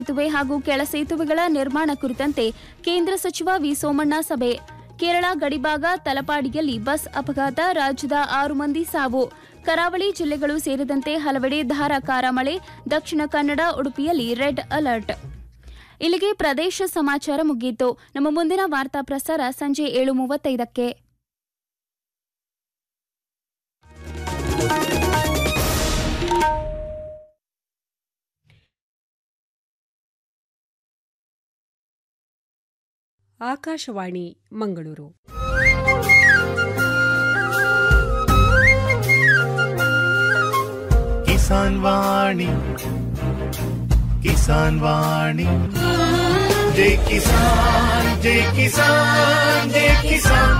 ಸೇತುವೆ ಹಾಗೂ ಕೆಳ ಸೇತುವೆಗಳ ನಿರ್ಮಾಣ ಕುರಿತಂತೆ ಕೇಂದ್ರ ಸಚಿವ ವಿ ಸೋಮಣ್ಣ ಸಭೆ ಕೇರಳ ಗಡಿಭಾಗ ತಲಪಾಡಿಯಲ್ಲಿ ಬಸ್ ಅಪಘಾತ ರಾಜ್ಯದ ಆರು ಮಂದಿ ಸಾವು ಕರಾವಳಿ ಜಿಲ್ಲೆಗಳು ಸೇರಿದಂತೆ ಹಲವೆಡೆ ಧಾರಾಕಾರ ಮಳೆ ದಕ್ಷಿಣ ಕನ್ನಡ ಉಡುಪಿಯಲ್ಲಿ ರೆಡ್ ಅಲರ್ಟ್ ಇಲ್ಲಿಗೆ ಪ್ರದೇಶ ಸಮಾಚಾರ ಮುಗಿಯಿತು ನಮ್ಮ ಮುಂದಿನ ವಾರ್ತಾ ಪ್ರಸಾರ ಸಂಜೆ ಏಳು ಮೂವತ್ತೈದಕ್ಕೆ ಆಕಾಶವಾಣಿ ಮಂಗಳೂರು ಕಿಸಾನ್ ವಾಣಿ ಕಿಸಾನ್ ವಾಣಿ ಜೈ ಕಿಸಾನ್ ಜೈ ಕಿಸಾನ್ ಜೈ ಕಿಸಾನ್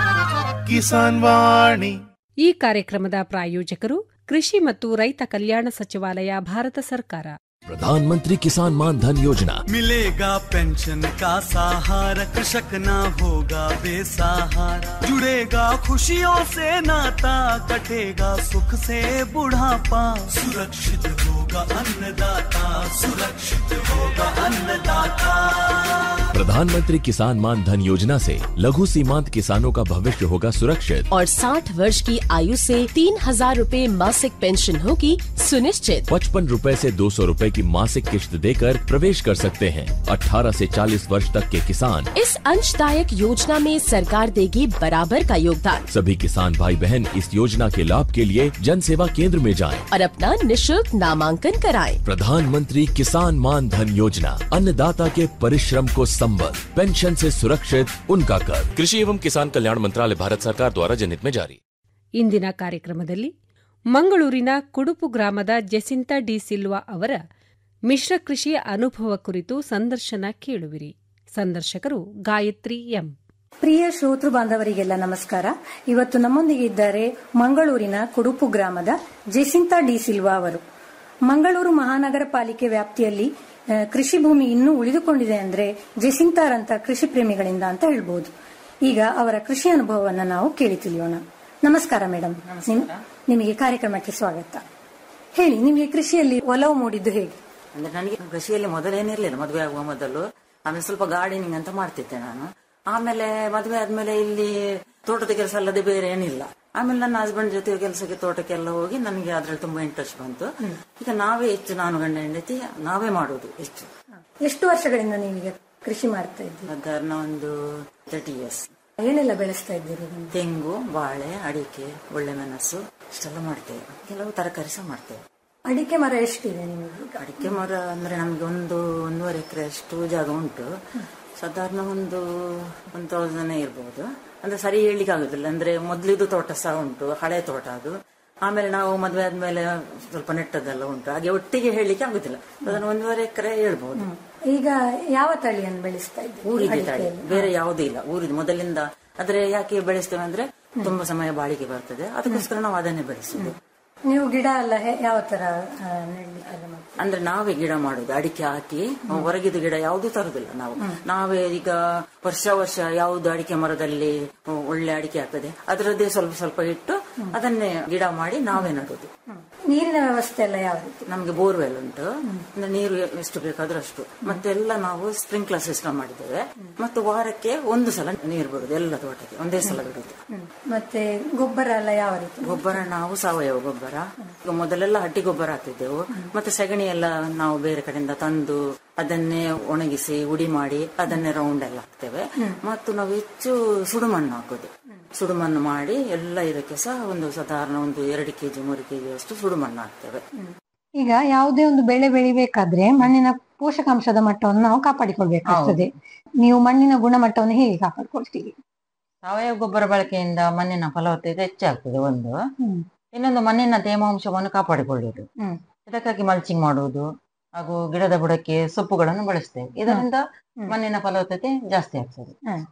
ಕಿಸಾನ್ ವಾಣಿ ಈ ಕಾರ್ಯಕ್ರಮದ ಪ್ರಾಯೋಜಕರು ಕೃಷಿ ಮತ್ತು ರೈತ ಕಲ್ಯಾಣ ಸಚಿವಾಲಯ ಭಾರತ ಸರ್ಕಾರ प्रधानमंत्री किसान मान धन योजना मिलेगा पेंशन का सहारा कृषक ना होगा बेसहारा जुड़ेगा खुशियों से नाता कटेगा सुख से बुढ़ापा सुरक्षित होगा अन्नदाता सुरक्षित होगा अन्नदाता प्रधानमंत्री किसान मान धन योजना से लघु सीमांत किसानों का भविष्य होगा सुरक्षित और 60 वर्ष की आयु से तीन हजार रूपए मासिक पेंशन होगी सुनिश्चित पचपन रूपए ऐसी दो सौ रूपए की मासिक किश्त देकर प्रवेश कर सकते हैं 18 से 40 वर्ष तक के किसान इस अंशदायक योजना में सरकार देगी बराबर का योगदान सभी किसान भाई बहन इस योजना के लाभ के लिए जन सेवा केंद्र में जाएं। और अपना निशुल्क नामांकन कराएं। प्रधानमंत्री किसान मान धन योजना अन्नदाता के परिश्रम को संबल पेंशन से सुरक्षित उनका कर कृषि एवं किसान कल्याण मंत्रालय भारत सरकार द्वारा जनहित में जारी ಇಂದಿನ ಕಾರ್ಯಕ್ರಮದಲ್ಲಿ ಮಂಗಳೂರಿನ ಕುಡುಪು ಗ್ರಾಮದ ಜೆಸಿಂತಾ ಡಿ ಸಿಲ್ವಾ ಅವರ ಮಿಶ್ರ ಕೃಷಿ ಅನುಭವ ಕುರಿತು ಸಂದರ್ಶನ ಕೇಳುವಿರಿ ಸಂದರ್ಶಕರು ಗಾಯತ್ರಿ ಎಂ ಪ್ರಿಯ ಶ್ರೋತೃ ಬಾಂಧವರಿಗೆಲ್ಲ ನಮಸ್ಕಾರ ಇವತ್ತು ನಮ್ಮೊಂದಿಗೆ ಇದ್ದಾರೆ ಮಂಗಳೂರಿನ ಕುಡುಪು ಗ್ರಾಮದ ಜೆಸಿಂತಾ ಡಿ ಸಿಲ್ವಾ ಅವರು ಮಂಗಳೂರು ಮಹಾನಗರ ಪಾಲಿಕೆ ವ್ಯಾಪ್ತಿಯಲ್ಲಿ ಆ, ಕೃಷಿ ಭೂಮಿ ಇನ್ನೂ ಉಳಿದುಕೊಂಡಿದೆ ಅಂದ್ರೆ ಜೆಸಿಂತಾರಂತ ಕೃಷಿ ಪ್ರೇಮಿಗಳಿಂದ ಅಂತ ಹೇಳ್ಬಹುದು ಈಗ ಅವರ ಕೃಷಿ ಅನುಭವವನ್ನ ನಾವು ಕೇಳಿ ತಿಳಿಯೋಣ ನಮಸ್ಕಾರ ಮೇಡಮ್ ನಿಮ್- ನಿಮಗೆ ಕಾರ್ಯಕ್ರಮಕ್ಕೆ ಸ್ವಾಗತ ಹೇಳಿ ನಿಮಗೆ ಕೃಷಿಯಲ್ಲಿ ಒಲವು ಮೂಡಿದ್ದು ಹೇಗೆ ಅಂದ್ರೆ ನನಗೆ ಕೃಷಿಯಲ್ಲಿ ಮೊದಲೇನಿರ್ಲಿಲ್ಲ ಮದುವೆ ಆಗುವ ಮೊದಲು ಆಮೇಲೆ ಸ್ವಲ್ಪ ಗಾರ್ಡನಿಂಗ್ ಅಂತ ಮಾಡ್ತಿದ್ದೆ ನಾನು ಆಮೇಲೆ ಮದುವೆ ಆದ್ಮೇಲೆ ಇಲ್ಲಿ ತೋಟದ ಕೆಲಸ ಅಲ್ಲದೆ ಬೇರೆ ಏನಿಲ್ಲ ಆಮೇಲೆ ನನ್ನ ಹಸ್ಬೆಂಡ್ ಜೊತೆ ಕೆಲಸಕ್ಕೆ ತೋಟಕ್ಕೆಲ್ಲ ಹೋಗಿ ನನಗೆ ಅದ್ರಲ್ಲಿ ತುಂಬಾ ಇಂಟ್ರೆಸ್ಟ್ ಬಂತು ಈಗ ನಾವೇ ಹೆಚ್ಚು ನಾನು ಗಂಡ ಹೆಂಡತಿ ನಾವೇ ಮಾಡುದು ಹೆಚ್ಚು ಎಷ್ಟು ವರ್ಷಗಳಿಂದ ನೀವೀಗ ಕೃಷಿ ಮಾಡ್ತಾ ಇದ್ದೀರಿ ಸಾಧಾರಣ ಒಂದು ತರ್ಟಿ ಇಯರ್ಸ್ ಏನೆಲ್ಲ ಬೆಳೆಸ್ತಾ ಇದ್ದೀರಿ ನೀವು? ತೆಂಗು ಬಾಳೆ ಅಡಿಕೆ ಒಳ್ಳೆ ಮೆಣಸು ಇಷ್ಟೆಲ್ಲ ಮಾಡ್ತೇವೆ ಕೆಲವು ತರಕಾರಿ ಸಹ ಮಾಡ್ತೇವೆ ಅಡಿಕೆ ಮರ ಎಷ್ಟಿದೆ ನಿಮಗೆ ಈಗ? ಅಡಿಕೆ ಮರ ಅಂದ್ರೆ ನಮ್ಗೆ ಒಂದು ಒಂದೂವರೆ ಎಕರೆ ಅಷ್ಟು ಜಾಗ ಉಂಟು ಸಾಧಾರಣ ಒಂದು ಒನ್ ತೌಸಂಡ್ ಇರ್ಬೋದು ಅಂದ್ರೆ ಸರಿ ಹೇಳಲಿಕ್ಕೆ ಆಗುದಿಲ್ಲ ಅಂದ್ರೆ ಮೊದ್ಲಿದ್ದು ತೋಟ ಸಹ ಉಂಟು ಹಳೆ ತೋಟ ಅದು ಆಮೇಲೆ ನಾವು ಮದುವೆ ಆದ್ಮೇಲೆ ಸ್ವಲ್ಪ ನೆಟ್ಟದೆಲ್ಲ ಉಂಟು ಹಾಗೆ ಒಟ್ಟಿಗೆ ಹೇಳಲಿಕ್ಕೆ ಆಗುದಿಲ್ಲ ಅದನ್ನು ಒಂದೂವರೆ ಎಕರೆ ಹೇಳ್ಬೋದು ಈಗ ಯಾವ ತಳಿಯನ್ನು ಬೆಳೆಸ್ತಾ ಇದ್ದೀರಿ ಊರಿಗೆ ತಳಿ ಅಡಿಕೆಯಲ್ಲಿ? ಬೇರೆ ಯಾವುದೂ ಇಲ್ಲ ಊರಿದ್ದು ಮೊದಲಿಂದ ಆದ್ರೆ ಯಾಕೆ ಬೆಳೆಸ್ತೇವೆ ಅಂದ್ರೆ ತುಂಬಾ ಸಮಯ ಬಾಳಿಕೆ ಬರ್ತದೆ ಅದಕ್ಕೋಸ್ಕರ ನಾವು ಅದನ್ನೇ ಬೆಳೆಸುದು ನೀವು ಗಿಡ ಎಲ್ಲ ಹೆ- ಯಾವ ತರ ಆ, ನೆಡ್ಲಿಕ್ಕೆಲ್ಲ ಮಾಡ್ತೀರಿ? ಅಂದ್ರೆ ನಾವೇ ಗಿಡ ಮಾಡುದು ಅಡಿಕೆ ಹಾಕಿ ಹೊರಗಿದ ಗಿಡ ಯಾವ್ದು ತರುದಿಲ್ಲ ನಾವು ನಾವೇ ಈಗ ವರ್ಷ ವರ್ಷ ಯಾವ್ದು ಅಡಿಕೆ ಮರದಲ್ಲಿ ಒಳ್ಳೆ ಅಡಿಕೆ ಆಗ್ತದೆ ಅದರದ್ದೇ ಸ್ವಲ್ಪ ಸ್ವಲ್ಪ ಇಟ್ಟು ಅದನ್ನೇ ಗಿಡ ಮಾಡಿ ನಾವೇ ನಡುದು ನೀರಿನ ವ್ಯವಸ್ಥೆ ಎಲ್ಲ ಯಾವ ರೀತಿ ನಮ್ಗೆ ಬೋರ್ವೆಲ್ ಉಂಟು ಅಂದ್ರೆ ನೀರು ಎಷ್ಟು ಬೇಕಾದ್ರೂ ಅಷ್ಟು ಮತ್ತೆ ಎಲ್ಲ ನಾವು ಸ್ಪ್ರಿಂಕ್ಲರ್ ಸಿಸ್ಟಮ್ ಮಾಡಿದ್ದೇವೆ ಮತ್ತು ವಾರಕ್ಕೆ ಒಂದು ಸಲ ನೀರು ಬಿಡುದು ಎಲ್ಲ ತೋಟಕ್ಕೆ ಒಂದೇ ಸಲ ಬಿಡುದು ಹ್ಮ್. ಮತ್ತೆ ಗೊಬ್ಬರ ಎಲ್ಲ ಯಾವ ರೀತಿ ಗೊಬ್ಬರ ನಾವು ಸಾವಯವ ಗೊಬ್ಬರ ಈಗ ಮೊದಲೆಲ್ಲ ಹಟ್ಟಿ ಗೊಬ್ಬರ ಹಾಕ್ತಿದ್ದೆವು ಮತ್ತೆ ಸಗಣಿ ಎಲ್ಲ ನಾವು ಬೇರೆ ಕಡೆಯಿಂದ ತಂದು ಅದನ್ನೇ ಒಣಗಿಸಿ ಉಡಿ ಮಾಡಿ ಅದನ್ನೇ ರೌಂಡ್ ಎಲ್ಲ ಹಾಕ್ತೇವೆ ಮತ್ತು ನಾವು ಹೆಚ್ಚು ಸುಡುಮಣ್ಣು ಹಾಕೋದು ಸುಡುಮಣ್ಣು ಮಾಡಿ ಎಲ್ಲ ಇದಕ್ಕೆ ಸಹ ಒಂದು ಸಾಧಾರಣ ಒಂದು ಎರಡು ಕೆಜಿ ಮೂರು ಕೆಜಿ ಅಷ್ಟು ಸುಡುಮಣ್ಣು ಹಾಕ್ತೇವೆ ಈಗ ಯಾವುದೇ ಒಂದು ಬೆಳೆ ಬೆಳಿಬೇಕಾದ್ರೆ ಮಣ್ಣಿನ ಪೋಷಕಾಂಶದ ಮಟ್ಟವನ್ನು ನಾವು ಕಾಪಾಡಿಕೊಳ್ಬೇಕಾಗ್ತದೆ ನೀವು ಮಣ್ಣಿನ ಗುಣಮಟ್ಟವನ್ನು ಹೇಗೆ ಕಾಪಾಡ್ಕೊಳ್ತೀರಿ ಸಾವಯವ ಗೊಬ್ಬರ ಬಳಕೆಯಿಂದ ಮಣ್ಣಿನ ಫಲವತ್ತತೆ ಹೆಚ್ಚಾಗ್ತದೆ ಒಂದು ಹ್ಮ್. ಇನ್ನೊಂದು ಮಣ್ಣಿನ ತೇವಾಂಶವನ್ನು ಕಾಪಾಡಿಕೊಳ್ಳುವುದು ಹ್ಮ್. ಇದಕ್ಕಾಗಿ ಮಲ್ಚಿಂಗ್ ಮಾಡುವುದು ಹಾಗೂ ಗಿಡದ ಬುಡಕ್ಕೆ ಸೊಪ್ಪುಗಳನ್ನು ಬಳಸ್ತೇವೆ ಇದರಿಂದ ಮಣ್ಣಿನ ಫಲವತ್ತತೆ ಜಾಸ್ತಿ ಆಗ್ತದೆ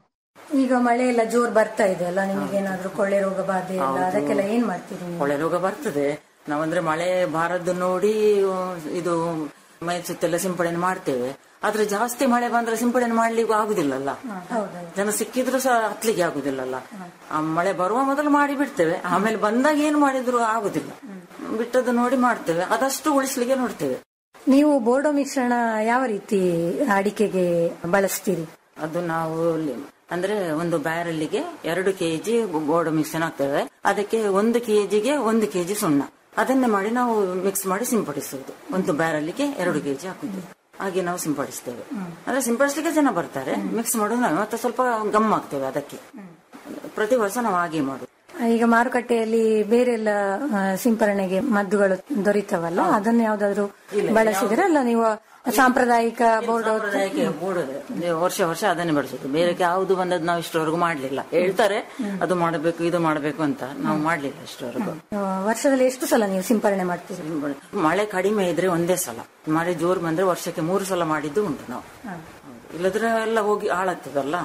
ಈಗ ಮಳೆ ಎಲ್ಲ ಜೋರ್ ಬರ್ತಾ ಇದೆ ಅಲ್ಲ ನಿಮಗೆ ಏನಾದ್ರೂ ಕೊಳ್ಳೆ ರೋಗ ಬಾಧೆ ಎಲ್ಲ ಅದಕ್ಕೆಲ್ಲ ಏನ್ ಮಾಡ್ತೀರಿ ನೀವು ಕೊಳೆ ರೋಗ ಬರ್ತದೆ ನಾವಂದ್ರೆ ಮಳೆ ಬಾರದ್ದು ನೋಡಿ ಆ, ಇದು ಮೈ ಸುತ್ತೆಲ್ಲ ಸಿಂಪಡಣೆ ಮಾಡ್ತೇವೆ ಆದ್ರೆ ಜಾಸ್ತಿ ಮಳೆ ಬಂದ್ರೆ ಸಿಂಪಡಣೆ ಮಾಡ್ಲಿಕ್ಕೂ ಆಗುದಿಲ್ಲಲ್ಲ ಹೌದೌದು ಜನ ಸಿಕ್ಕಿದ್ರು ಸಹ ಹತ್ಲಿಕ್ಕೆ ಆಗುದಿಲ್ಲಲ್ಲ ಆ ಮಳೆ ಬರುವ ಮೊದಲು ಮಾಡಿ ಬಿಡ್ತೇವೆ ಆಮೇಲೆ ಬಂದಾಗ ಏನ್ ಮಾಡಿದ್ರು ಆಗುದಿಲ್ಲ ಬಿಟ್ಟದ್ದು ನೋಡಿ ಮಾಡ್ತೇವೆ ಅದಷ್ಟು ಉಳಿಸ್ಲಿಕ್ಕೆ ನೋಡ್ತೇವೆ ನೀವು ಬೋರ್ಡೋ ಮಿಶ್ರಣ ಯಾವ ರೀತಿ ಅಡಿಕೆಗೆ ಬಳಸ್ತೀರಿ ಅದು ನಾವು ಲಿ- ಅಂದ್ರೆ ಒಂದು ಬ್ಯಾರಲ್ಲಿಗೆ ಎರಡು ಕೆಜಿ ಗೋಡು ಮಿಶ್ರಣ ಹಾಕ್ತೇವೆ ಅದಕ್ಕೆ ಒಂದು ಕೆಜಿಗೆ ಒಂದು ಕೆಜಿ ಸುಣ್ಣ ಅದನ್ನೇ ಮಾಡಿ ನಾವು ಮಿಕ್ಸ್ ಮಾಡಿ ಸಿಂಪಡಿಸುವುದು ಒಂದು ಬ್ಯಾರಲ್ಲಿಗೆ ಎರಡು ಕೆಜಿ ಹಾಕುದು ಹಾಗೆ ನಾವು ಸಿಂಪಡಿಸ್ತೇವೆ ಅಂದ್ರೆ ಸಿಂಪಡಿಸ್ಲಿಕ್ಕೆ ಜನ ಬರ್ತಾರೆ ಮಿಕ್ಸ್ ಮಾಡೋದು ನಾವು ಮತ್ತೆ ಸ್ವಲ್ಪ ಗಮ್ ಹಾಕ್ತೇವೆ ಅದಕ್ಕೆ ಪ್ರತಿ ವರ್ಷ ನಾವು ಹಾಗೆ ಮಾಡುದು ಈಗ ಮಾರುಕಟ್ಟೆಯಲ್ಲಿ ಬೇರೆಲ್ಲ ಆ, ಸಿಂಪರಣೆಗೆ ಮದ್ದುಗಳು ದೊರೀತವಲ್ಲ ಅದನ್ನ ಯಾವ್ದಾದ್ರು ಬಳಸಿದ್ರೆ ಅಲ್ಲ ನೀವು ಸಾಂಪ್ರದಾಯಿಕ ಬೋರ್ಡೋ ಸಾಂಪ್ರದಾಯಿಕ ಬೋರ್ಡ್ ವರ್ಷ ವರ್ಷ ಅದನ್ನೇ ಬಳಸುದು ಬೇರೆ ಯಾವುದು ಬಂದದ್ದು ನಾವು ಇಷ್ಟವರೆಗೂ ಮಾಡ್ಲಿಲ್ಲ ಹೇಳ್ತಾರೆ ಅದು ಮಾಡಬೇಕು ಇದು ಮಾಡಬೇಕು ಅಂತ ನಾವು ಮಾಡ್ಲಿಲ್ಲ ಇಷ್ಟವರೆಗೂ ಆ, ವರ್ಷದಲ್ಲಿ ಎಷ್ಟು ಸಲ ನೀವು ಸಿಂಪರಣೆ ಮಾಡ್ತೀರಿ ಮಳೆ ಕಡಿಮೆ ಇದ್ರೆ ಒಂದೇ ಸಲ ಮಳೆ ಜೋರು ಬಂದ್ರೆ ವರ್ಷಕ್ಕೆ ಮೂರು ಸಲ ಮಾಡಿದ್ದು ಉಂಟು ನಾವು ಹೌದು. ಇಲ್ಲದ್ರೆ ಎಲ್ಲ ಹೋಗಿ ಹಾಳಾಗ್ತದಲ್ಲ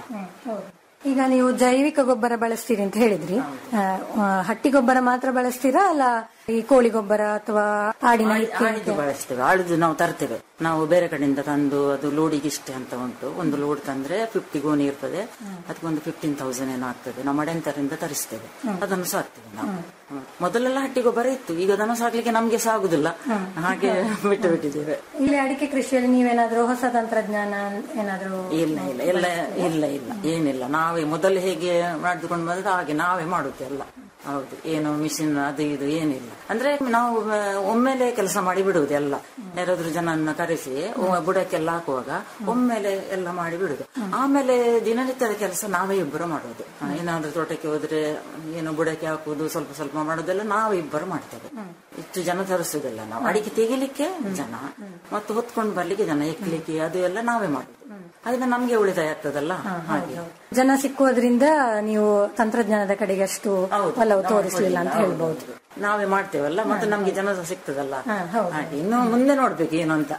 ಈಗ ನೀವು ಜೈವಿಕ ಗೊಬ್ಬರ ಬಳಸ್ತೀರಿ ಅಂತ ಹೇಳಿದ್ರಿ ಆ, ಆ, ಹಟ್ಟಿ ಗೊಬ್ಬರ ಮಾತ್ರ ಬಳಸ್ತೀರಾ ಅಲ್ಲ ಈ ಕೋಳಿ ಗೊಬ್ಬರ ಅಥವಾ ಆಡಿನ ಹಿಕ್ಕೆ ಆಡಿದ್ದು ಬಳಸ್ತೇವೆ ಆಡಿದ್ದು ನಾವು ತರ್ತೇವೆ ನಾವು ಬೇರೆ ಕಡೆಯಿಂದ ತಂದು ಅದು ಲೋಡಿಗೆ ಇಷ್ಟೇ ಅಂತ ಉಂಟು ಒಂದು ಲೋಡ್ ತಂದ್ರೆ ಫಿಫ್ಟಿ ಗೋಣಿ ಇರ್ತದೆ ಅದಕ್ಕೊಂದು ಫಿಫ್ಟೀನ್ ತೌಸಂಡ್ ಏನೋ ಆಗ್ತದೆ ನಾವು ಮಡೆಂತರಿಂದ ತರಿಸ್ತೇವೆ ಅದನ್ನು ಸಾಕ್ತೇವೆ ನಾವು ಹ್ಮ್. ಮೊದಲೆಲ್ಲ ಹಟ್ಟಿ ಗೊಬ್ಬರ ಇತ್ತು ಈಗ ಅದನ್ನು ಸಾಕ್ಲಿಕ್ಕೆ ನಮ್ಗೆ ಸಾಗುದಿಲ್ಲ ಹಾಗೆ ಬಿಟ್ಟು ಬಿಟ್ಟಿದ್ದೇವೆ ಇಲ್ಲಿ ಅಡಿಕೆ ಕೃಷಿಯಲ್ಲಿ ನೀವೇನಾದ್ರೂ ಹೊಸ ತಂತ್ರಜ್ಞಾನ ಏನಾದ್ರೂ ಇಲ್ಲ ಇಲ್ಲ ಇಲ್ಲ ಇಲ್ಲ ಇಲ್ಲ ಏನಿಲ್ಲ ನಾವೇ ಮೊದಲು ಹೇಗೆ ಮಾಡಿಕೊಂಡು ಬಂದದ್ದು ಹಾಗೆ ನಾವೇ ಮಾಡುತ್ತೆ ಎಲ್ಲ ಹೌದು ಏನು ಮಿಷಿನ್ ಅದು ಇದು ಏನಿಲ್ಲ ಅಂದ್ರೆ ನಾವು ಆ, ಒಮ್ಮೆಲೆ ಕೆಲಸ ಮಾಡಿ ಬಿಡುವುದು ಎಲ್ಲ ಯಾರಾದ್ರೂ ಜನನ್ನ ಕರೆಸಿ ಒ- ಬುಡಕ್ಕೆಲ್ಲ ಹಾಕುವಾಗ ಒಮ್ಮೆಲೆ ಎಲ್ಲ ಮಾಡಿ ಬಿಡುದು ಆಮೇಲೆ ದಿನನಿತ್ಯದ ಕೆಲಸ ನಾವೇ ಇಬ್ಬರು ಮಾಡುದು ಆ, ಏನಾದ್ರೂ ತೋಟಕ್ಕೆ ಹೋದ್ರೆ ಏನು ಬುಡಕ್ಕೆ ಹಾಕುವುದು ಸ್ವಲ್ಪ ಸ್ವಲ್ಪ ಮಾಡೋದೆಲ್ಲ ನಾವೇ ಇಬ್ಬರು ಮಾಡ್ತೇವೆ ಇಷ್ಟು ಜನ ತರಿಸುದಿಲ್ಲ ನಾವು ಅಡಿಕೆ ತೆಗಿಲಿಕ್ಕೆ ಜನ ಮತ್ತು ಹೊತ್ಕೊಂಡು ಬರ್ಲಿಕ್ಕೆ ಜನ ಎಕ್ಲಿಕ್ಕೆ ಅದು ಎಲ್ಲ ನಾವೇ ಮಾಡುದು ಅದರಿಂದ ನಮ್ಗೆ ಉಳಿತಾಯ ಆಗ್ತದಲ್ಲ ಹಾಗೆ ಜನ ಸಿಕ್ಕುವುದರಿಂದ ನೀವು ತಂತ್ರಜ್ಞಾನದ ಕಡೆಗೆ ಅಷ್ಟು ಹೌದು. ಒಲವು ತೋರಿಸಲಿಲ್ಲ ಅಂತ ಹೇಳ್ಬಹುದು ನಾವೇ ಮಾಡ್ತೇವಲ್ಲ ಮತ್ತೆ ನಮ್ಗೆ ಜನ ಸಹ ಸಿಗ್ತದಲ್ಲ ಹಾಗೆ ಇನ್ನು ಮುಂದೆ ನೋಡ್ಬೇಕು ಏನು ಅಂತ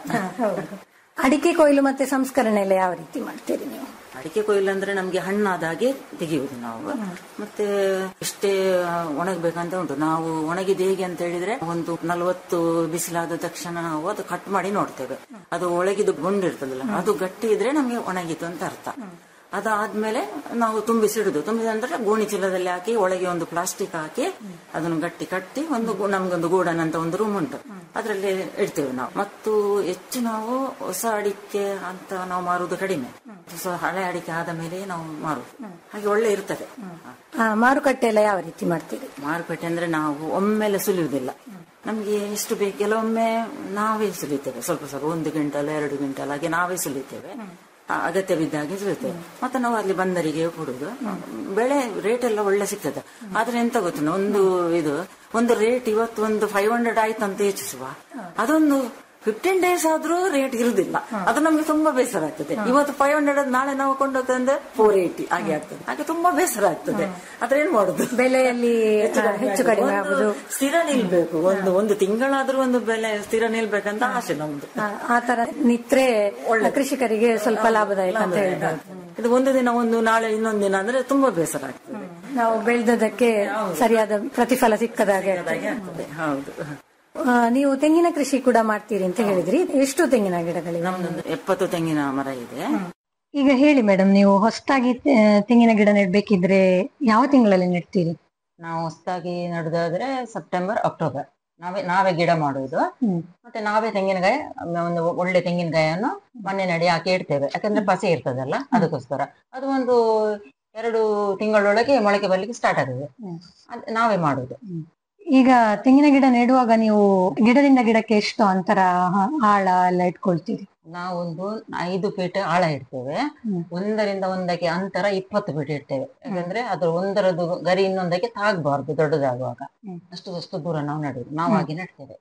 ಅಡಿಕೆ ಕೊಯ್ಲು ಮತ್ತೆ ಸಂಸ್ಕರಣೆ ಎಲ್ಲ ಯಾವ ರೀತಿ ಮಾಡ್ತೀರಿ ನೀವು ಅಡಿಕೆ ಕೊಯ್ಲು ಅಂದ್ರೆ ನಮ್ಗೆ ಹಣ್ಣಾದ ಹಾಗೆ ತೆಗೆಯುವುದು ನಾವು ಮತ್ತೆ ಇಷ್ಟೇ ಒಣಗಬೇಕಂತ ಉಂಟು ನಾವು ಒಣಗಿದ ಹೇಗೆ ಅಂತ ಹೇಳಿದ್ರೆ ಒಂದು ನಲವತ್ತು ಬಿಸಿಲಾದ ತಕ್ಷಣ ನಾವು ಅದು ಕಟ್ ಮಾಡಿ ನೋಡ್ತೇವೆ ಅದು ಒಳಗಿದು ಗುಂಡಿರ್ತದಲ್ಲ ಅದು ಗಟ್ಟಿ ಇದ್ರೆ ನಮ್ಗೆ ಒಣಗಿತು ಅಂತ ಅರ್ಥ ಅದಾದ್ಮೇಲೆ ನಾವು ತುಂಬಿಸಿಡುದು ತುಂಬಿದ ನಂತರ ಗೋಣಿ ಚೀಲದಲ್ಲಿ ಹಾಕಿ ಒಳಗೆ ಒಂದು ಪ್ಲಾಸ್ಟಿಕ್ ಹಾಕಿ ಅದನ್ನು ಗಟ್ಟಿ ಕಟ್ಟಿ ಒಂದು ಗು- ನಮ್ಗೊಂದು ಗೂಡನ್ ಅಂತ ಒಂದು ರೂಮ್ ಉಂಟು ಅದರಲ್ಲಿ ಇಡ್ತೇವೆ ನಾವು ಮತ್ತು ಹೆಚ್ಚು ನಾವು ಹೊಸ ಅಡಿಕೆ ಅಂತ ನಾವು ಮಾರುವುದು ಕಡಿಮೆ ಹೊಸ ಹಳೆ ಅಡಿಕೆ ಆದ ಮೇಲೆ ನಾವು ಮಾರುದು ಹಾಗೆ ಒಳ್ಳೆ ಇರ್ತದೆ ಆ, ಮಾರುಕಟ್ಟೆ ಎಲ್ಲ ಯಾವ ರೀತಿ ಮಾಡ್ತೀರಿ ಮಾರುಕಟ್ಟೆ ಅಂದ್ರೆ ನಾವು ಒಮ್ಮೆಲೆ ಸುಲಿಯುವುದಿಲ್ಲ ನಮ್ಗೆ ಎಷ್ಟು ಬೇಕು ಕೆಲವೊಮ್ಮೆ ನಾವೇ ಸುಲಿತೇವೆ ಸ್ವಲ್ಪ ಸ್ವಲ್ಪ ಒಂದು ಕ್ವಿಂಟಲ್ ಎರಡು ಕ್ವಿಂಟಲ್ ಹಾಗೆ ನಾವೇ ಸುಲಿತೇವೆ ಆ, ಅಗತ್ಯ ಬಿದ್ದಾಗೆ ಸುಲಿತೇವೆ ಮತ್ತೆ ನಾವು ಅಲ್ಲಿ ಬಂದರಿಗೆ ಕೊಡುದು ಬೆಳೆ ರೇಟ್ ಎಲ್ಲ ಒಳ್ಳೆ ಸಿಗ್ತದೆ ಆದ್ರೆ ಎಂತ ಗೊತ್ತಿಲ್ಲ ಒಂದು ಇದು ಒಂದು ರೇಟ್ ಇವತ್ತು ಒಂದು ಫೈವ್ ಹಂಡ್ರೆಡ್ ಆಯ್ತು ಅಂತ ಯೋಚಿಸುವ ಅದೊಂದು ಫಿಫ್ಟೀನ್ ಡೇಸ್ ಆದ್ರೂ ರೇಟ್ ಇರುದಿಲ್ಲ ಅದು ನಮ್ಗೆ ತುಂಬಾ ಬೇಸರ ಆಗ್ತದೆ ಇವತ್ತು ಫೈವ್ ಹಂಡ್ರೆಡ್ ನಾಳೆ ನಾವು ಕೊಂಡೋಗ್ತಂದ್ರೆ ಫೋರ್ ಏಯ್ಟಿ ಹಾಗೆ ಆಗ್ತದೆ ಹಾಗೆ ತುಂಬಾ ಬೇಸರ ಆಗ್ತದೆ ಆದ್ರೆ ಏನ್ ಮಾಡುದು ಬೆಲೆಯಲ್ಲಿ ಆ, ಹೆಚ್ಚು ಕಡಿಮೆ ಒಂದು ಆಗುದು ಸ್ಥಿರ ನಿಲ್ಬೇಕು ಒಂದು ಒಂದು ತಿಂಗಳಾದ್ರೂ ಒಂದು ಬೆಲೆ ಸ್ಥಿರ ನಿಲ್ಬೇಕಂತ ಆಸೆ ನಮ್ದು ಆ, ಆ ತರ ನಿತ್ರೆ ಕೃಷಿಕರಿಗೆ ಸ್ವಲ್ಪ ಲಾಭದಾಯಕ ಅಂತ ಹೇಳ್ಬೋದು ಇದು ಒಂದು ದಿನ ಒಂದು ನಾಳೆ ಇನ್ನೊಂದು ದಿನ ಅಂದ್ರೆ ತುಂಬಾ ಬೇಸರ ಆಗ್ತದೆ ನಾವು ಬೆಳೆದದಕ್ಕೆ ಸರಿಯಾದ ಪ್ರತಿಫಲ ಸಿಕ್ಕದಾಗೆ ಹಾಗೆ ಆಗ್ತದೆ ಹೌದು ಆ, ನೀವು ತೆಂಗಿನ ಕೃಷಿ ಕೂಡ ಮಾಡ್ತೀರಿ ಅಂತ ಹೇಳಿದ್ರಿ ಎಷ್ಟು ತೆಂಗಿನ ಗಿಡಗಳಿವೆ ನಮ್ದೊಂದು ಎಪ್ಪತ್ತು ತೆಂಗಿನ ಮರ ಇದೆ ಈಗ ಹೇಳಿ ಮೇಡಮ್ ನೀವು ಹೊಸದಾಗಿ ತೆಂಗಿನ ಗಿಡ ನೆಡ್ಬೇಕಿದ್ರೆ ಯಾವ ತಿಂಗಳಲ್ಲಿ ನೆಡ್ತೀರಿ ನಾವು ಹೊಸದಾಗಿ ನಡುದಾದ್ರೆ ಸೆಪ್ಟೆಂಬರ್ ಅಕ್ಟೋಬರ್ ನಾವೇ ನಾವೇ ಗಿಡ ಮಾಡುವುದು ಮತ್ತೆ ನಾವೇ ತೆಂಗಿನಕಾಯಿ ಒಂದು ಒಳ್ಳೆ ತೆಂಗಿನಕಾಯಿಯನ್ನು ಮಣ್ಣಿನಡಿ ಹಾಕಿ ಇಡ್ತೇವೆ ಯಾಕಂದ್ರೆ ಪಸೆ ಇರ್ತದಲ್ಲ ಅದಕ್ಕೋಸ್ಕರ ಅದು ಒಂದು ಎರಡು ತಿಂಗಳೊಳಗೆ ಮೊಳಕೆ ಬರ್ಲಿಕ್ಕೆ ಸ್ಟಾರ್ಟ್ ಆಗ್ತದೆ ಅದ್ ನಾವೇ ಮಾಡುದು ಈಗ ತೆಂಗಿನ ಗಿಡ ನೆಡುವಾಗ ನೀವು ಗಿಡದಿಂದ ಗಿಡಕ್ಕೆ ಎಷ್ಟು ಅಂತರ ಹ- ಆಳ ಎಲ್ಲ ಇಟ್ಕೊಳ್ತೀರಿ ನಾವೊಂದು ಐದು ಫೀಟ್ ಆಳ ಇಡ್ತೇವೆ ಒಂದರಿಂದ ಒಂದಕ್ಕೆ ಅಂತರ ಇಪ್ಪತ್ತು ಫೀಟ್ ಇಡ್ತೇವೆ ಯಾಕಂದ್ರೆ ಅದ್ರ ಒಂದರದ್ದು ಗರಿ ಇನ್ನೊಂದಕ್ಕೆ ತಾಗಬಾರ್ದು ದೊಡ್ಡದಾಗುವಾಗ ಅಷ್ಟು ಅಷ್ಟು ದೂರ ನಾವು ನೆಡುದು ನಾವು ಹಾಗೆ ನೆಡ್ತೇವೆ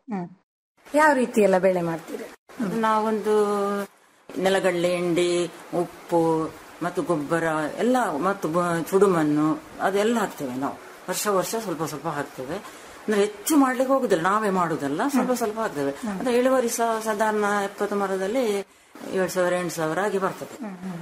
ಯಾವ ರೀತಿ ಎಲ್ಲ ಬೆಳೆ ಮಾಡ್ತೀರಿ ನಾವೊಂದು ನೆಲಗಡಲೆ ಹಿಂಡಿ ಉಪ್ಪು ಮತ್ತು ಗೊಬ್ಬರ ಎಲ್ಲ ಮತ್ತು ಬ- ಚುಡುಮಣ್ಣು ಅದೆಲ್ಲ ಹಾಕ್ತೇವೆ ನಾವು ವರ್ಷ ವರ್ಷ ಸ್ವಲ್ಪ ಸ್ವಲ್ಪ ಹಾಕ್ತೇವೆ ಅಂದ್ರೆ ಹೆಚ್ಚು ಮಾಡ್ಲಿಕ್ಕೆ ಹೋಗುದಿಲ್ಲ ನಾವೇ ಮಾಡುದಲ್ಲ ಸ್ವಲ್ಪ ಸ್ವಲ್ಪ ಹಾಕ್ತೇವೆ ಅಂದ್ರೆ ಇಳುವರಿ ಸಹ ಸಾಧಾರಣ ಎಪ್ಪತ್ತು ಮರದಲ್ಲಿ ಏಳು ಸಾವಿರ ಎಂಟು ಸಾವಿರ ಆಗಿ ಬರ್ತದೆ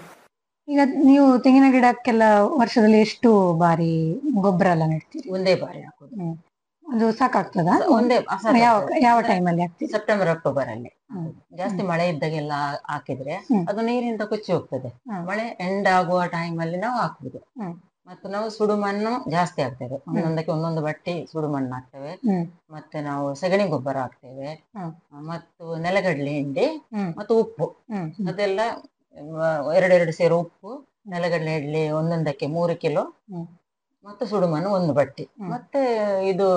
ಈಗ ನೀವು ತೆಂಗಿನ ಗಿಡಕ್ಕೆಲ್ಲ ವರ್ಷದಲ್ಲಿ ಎಷ್ಟು ಬಾರಿ ಗೊಬ್ಬರ ಎಲ್ಲ ನೆಡ್ತೀರಿ ಒಂದೇ ಬಾರಿ ಹಾಕುದು ಹ್ಮ್. ಅದು ಸಾಕಾಗ್ತದ ಒಂದೇ ಅಸಾಧ್ಯ. ಯಾವ ಯಾವ ಟೈಮಲ್ಲಿ ಹಾಕ್ತೀರಿ ಸೆಪ್ಟೆಂಬರ್ ಅಕ್ಟೋಬರ್ ಅಲ್ಲಿ ಜಾಸ್ತಿ ಮಳೆ ಇದ್ದಾಗೆಲ್ಲ ಹಾಕಿದ್ರೆ ಅದು ನೀರಿಂದ ಕೊಚ್ಚಿ ಹೋಗ್ತದೆ ಮಳೆ ಎಂಡ್ ಆಗುವ ಟೈಮ್ ಅಲ್ಲಿ ನಾವು ಹಾಕುದು ಮತ್ತು ನಾವು ಸುಡುಮಣ್ಣು ಜಾಸ್ತಿ ಹಾಕ್ತೇವೆ ಒಂದೊಂದಕ್ಕೆ ಒಂದೊಂದು ಬಟ್ಟಿ ಸುಡುಮಣ್ಣು ಹಾಕ್ತೇವೆ ಹ್ಮ್ ಮತ್ತೆ ನಾವು ಸಗಣಿ ಗೊಬ್ಬರ ಹಾಕ್ತೇವೆ ಹ್ಮ್. ಮತ್ತು ನೆಲಗಡಲೆ ಹಿಂಡಿ ಹ್ಮ್. ಮತ್ತು ಉಪ್ಪು ಹ್ಮ್ ಅದೆಲ್ಲ ಆ, ಎರಡೆರಡು ಸೇರು ಉಪ್ಪು ನೆಲಗಡಲೆ ಇಡ್ಲಿ ಒಂದೊಂದಕ್ಕೆ ಮೂರು ಕಿಲೋ ಹ್ಮ್. ಮತ್ತು ಸುಡುಮಣ್ಣು ಒಂದು ಬಟ್ಟಿ ಹ್ಮ್. ಮತ್ತೆ ಇದು